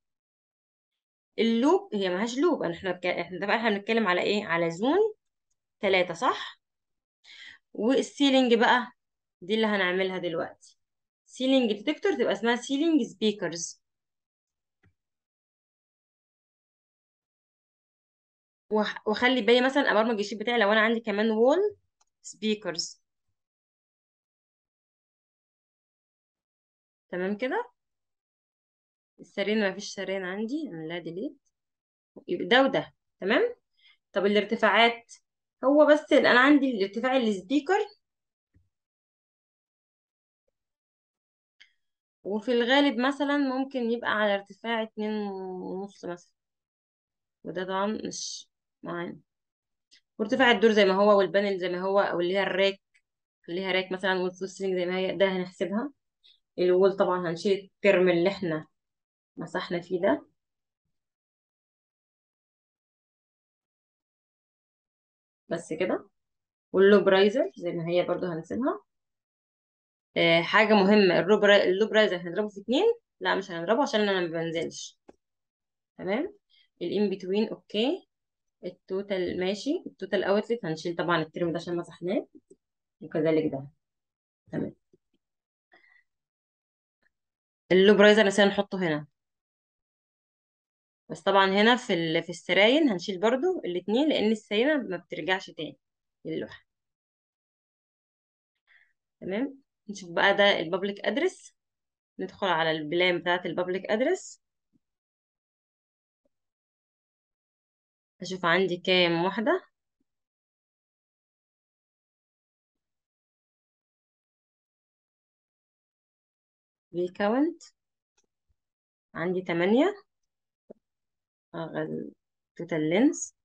اللوب هي ملهاش لوب احنا بك... احنا بقى احنا بنتكلم على ايه على زون ثلاثة صح والسيلينج بقى دي اللي هنعملها دلوقتي سيلينج ديتكتور تبقى اسمها سيلينج سبيكرز واخلي بالي مثلا ابرمج الشيت بتاعي لو انا عندي كمان وول سبيكرز تمام كده السرين ما فيش سرين عندي اعمل ديليت يبقى ده وده تمام طب الارتفاعات هو بس انا عندي الارتفاع السبيكر وفي الغالب مثلا ممكن يبقى على ارتفاع اتنين ونص مثلا وده طبعا مش معانا وارتفاع الدور زي ما هو والبانل زي ما هو او اللي هي الراك خليها راك مثلا والسوسينج زي ما هي ده هنحسبها الوول طبعا هنشيل الترم اللي احنا مسحنا فيه ده بس كده واللوبرايزر زي ما هي برضو هنسيبها آه حاجة مهمة الروبرا- اللوبرايزر هنضربه في اتنين لا مش هنضربه عشان انا ما بنزلش تمام الان بتوين اوكي التوتال ماشي التوتال اوتلت هنشيل طبعا الترم ده عشان مسحناه وكذلك ده تمام اللوبرايزر نسينا نحطه هنا بس طبعا هنا في ال... في السراين هنشيل برضو الاتنين لان السراينة ما بترجعش تاني للوحة تمام نشوف بقى ده البابليك ادرس ندخل على البلان بتاعت البابليك ادرس اشوف عندي كام واحدة ريكاونت عندي تمانية توتال لينس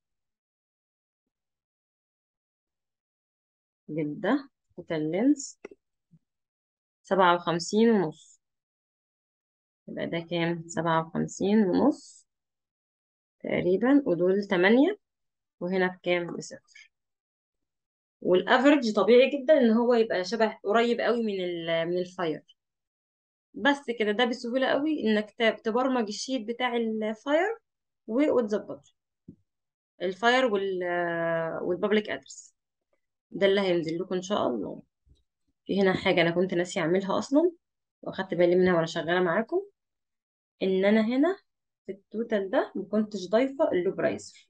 جدا توتال لينس سبعة وخمسين ونص يبقى ده كام سبعة وخمسين ونص تقريبا ودول تمانية وهنا بكام بصفر والافرج طبيعي جدا ان هو يبقى شبه قريب قوي من ال من الفاير بس كده ده بسهولة قوي انك ت- تبرمج الشيت بتاع الفاير وتظبطه الفاير وال والبابليك ادرس ده اللي هينزل لكم ان شاء الله في هنا حاجة انا كنت ناسي اعملها اصلا واخدت بالي منها وانا شغالة معاكم ان انا هنا في التوتال ده ما كنتش ضايفة اللوبرايزر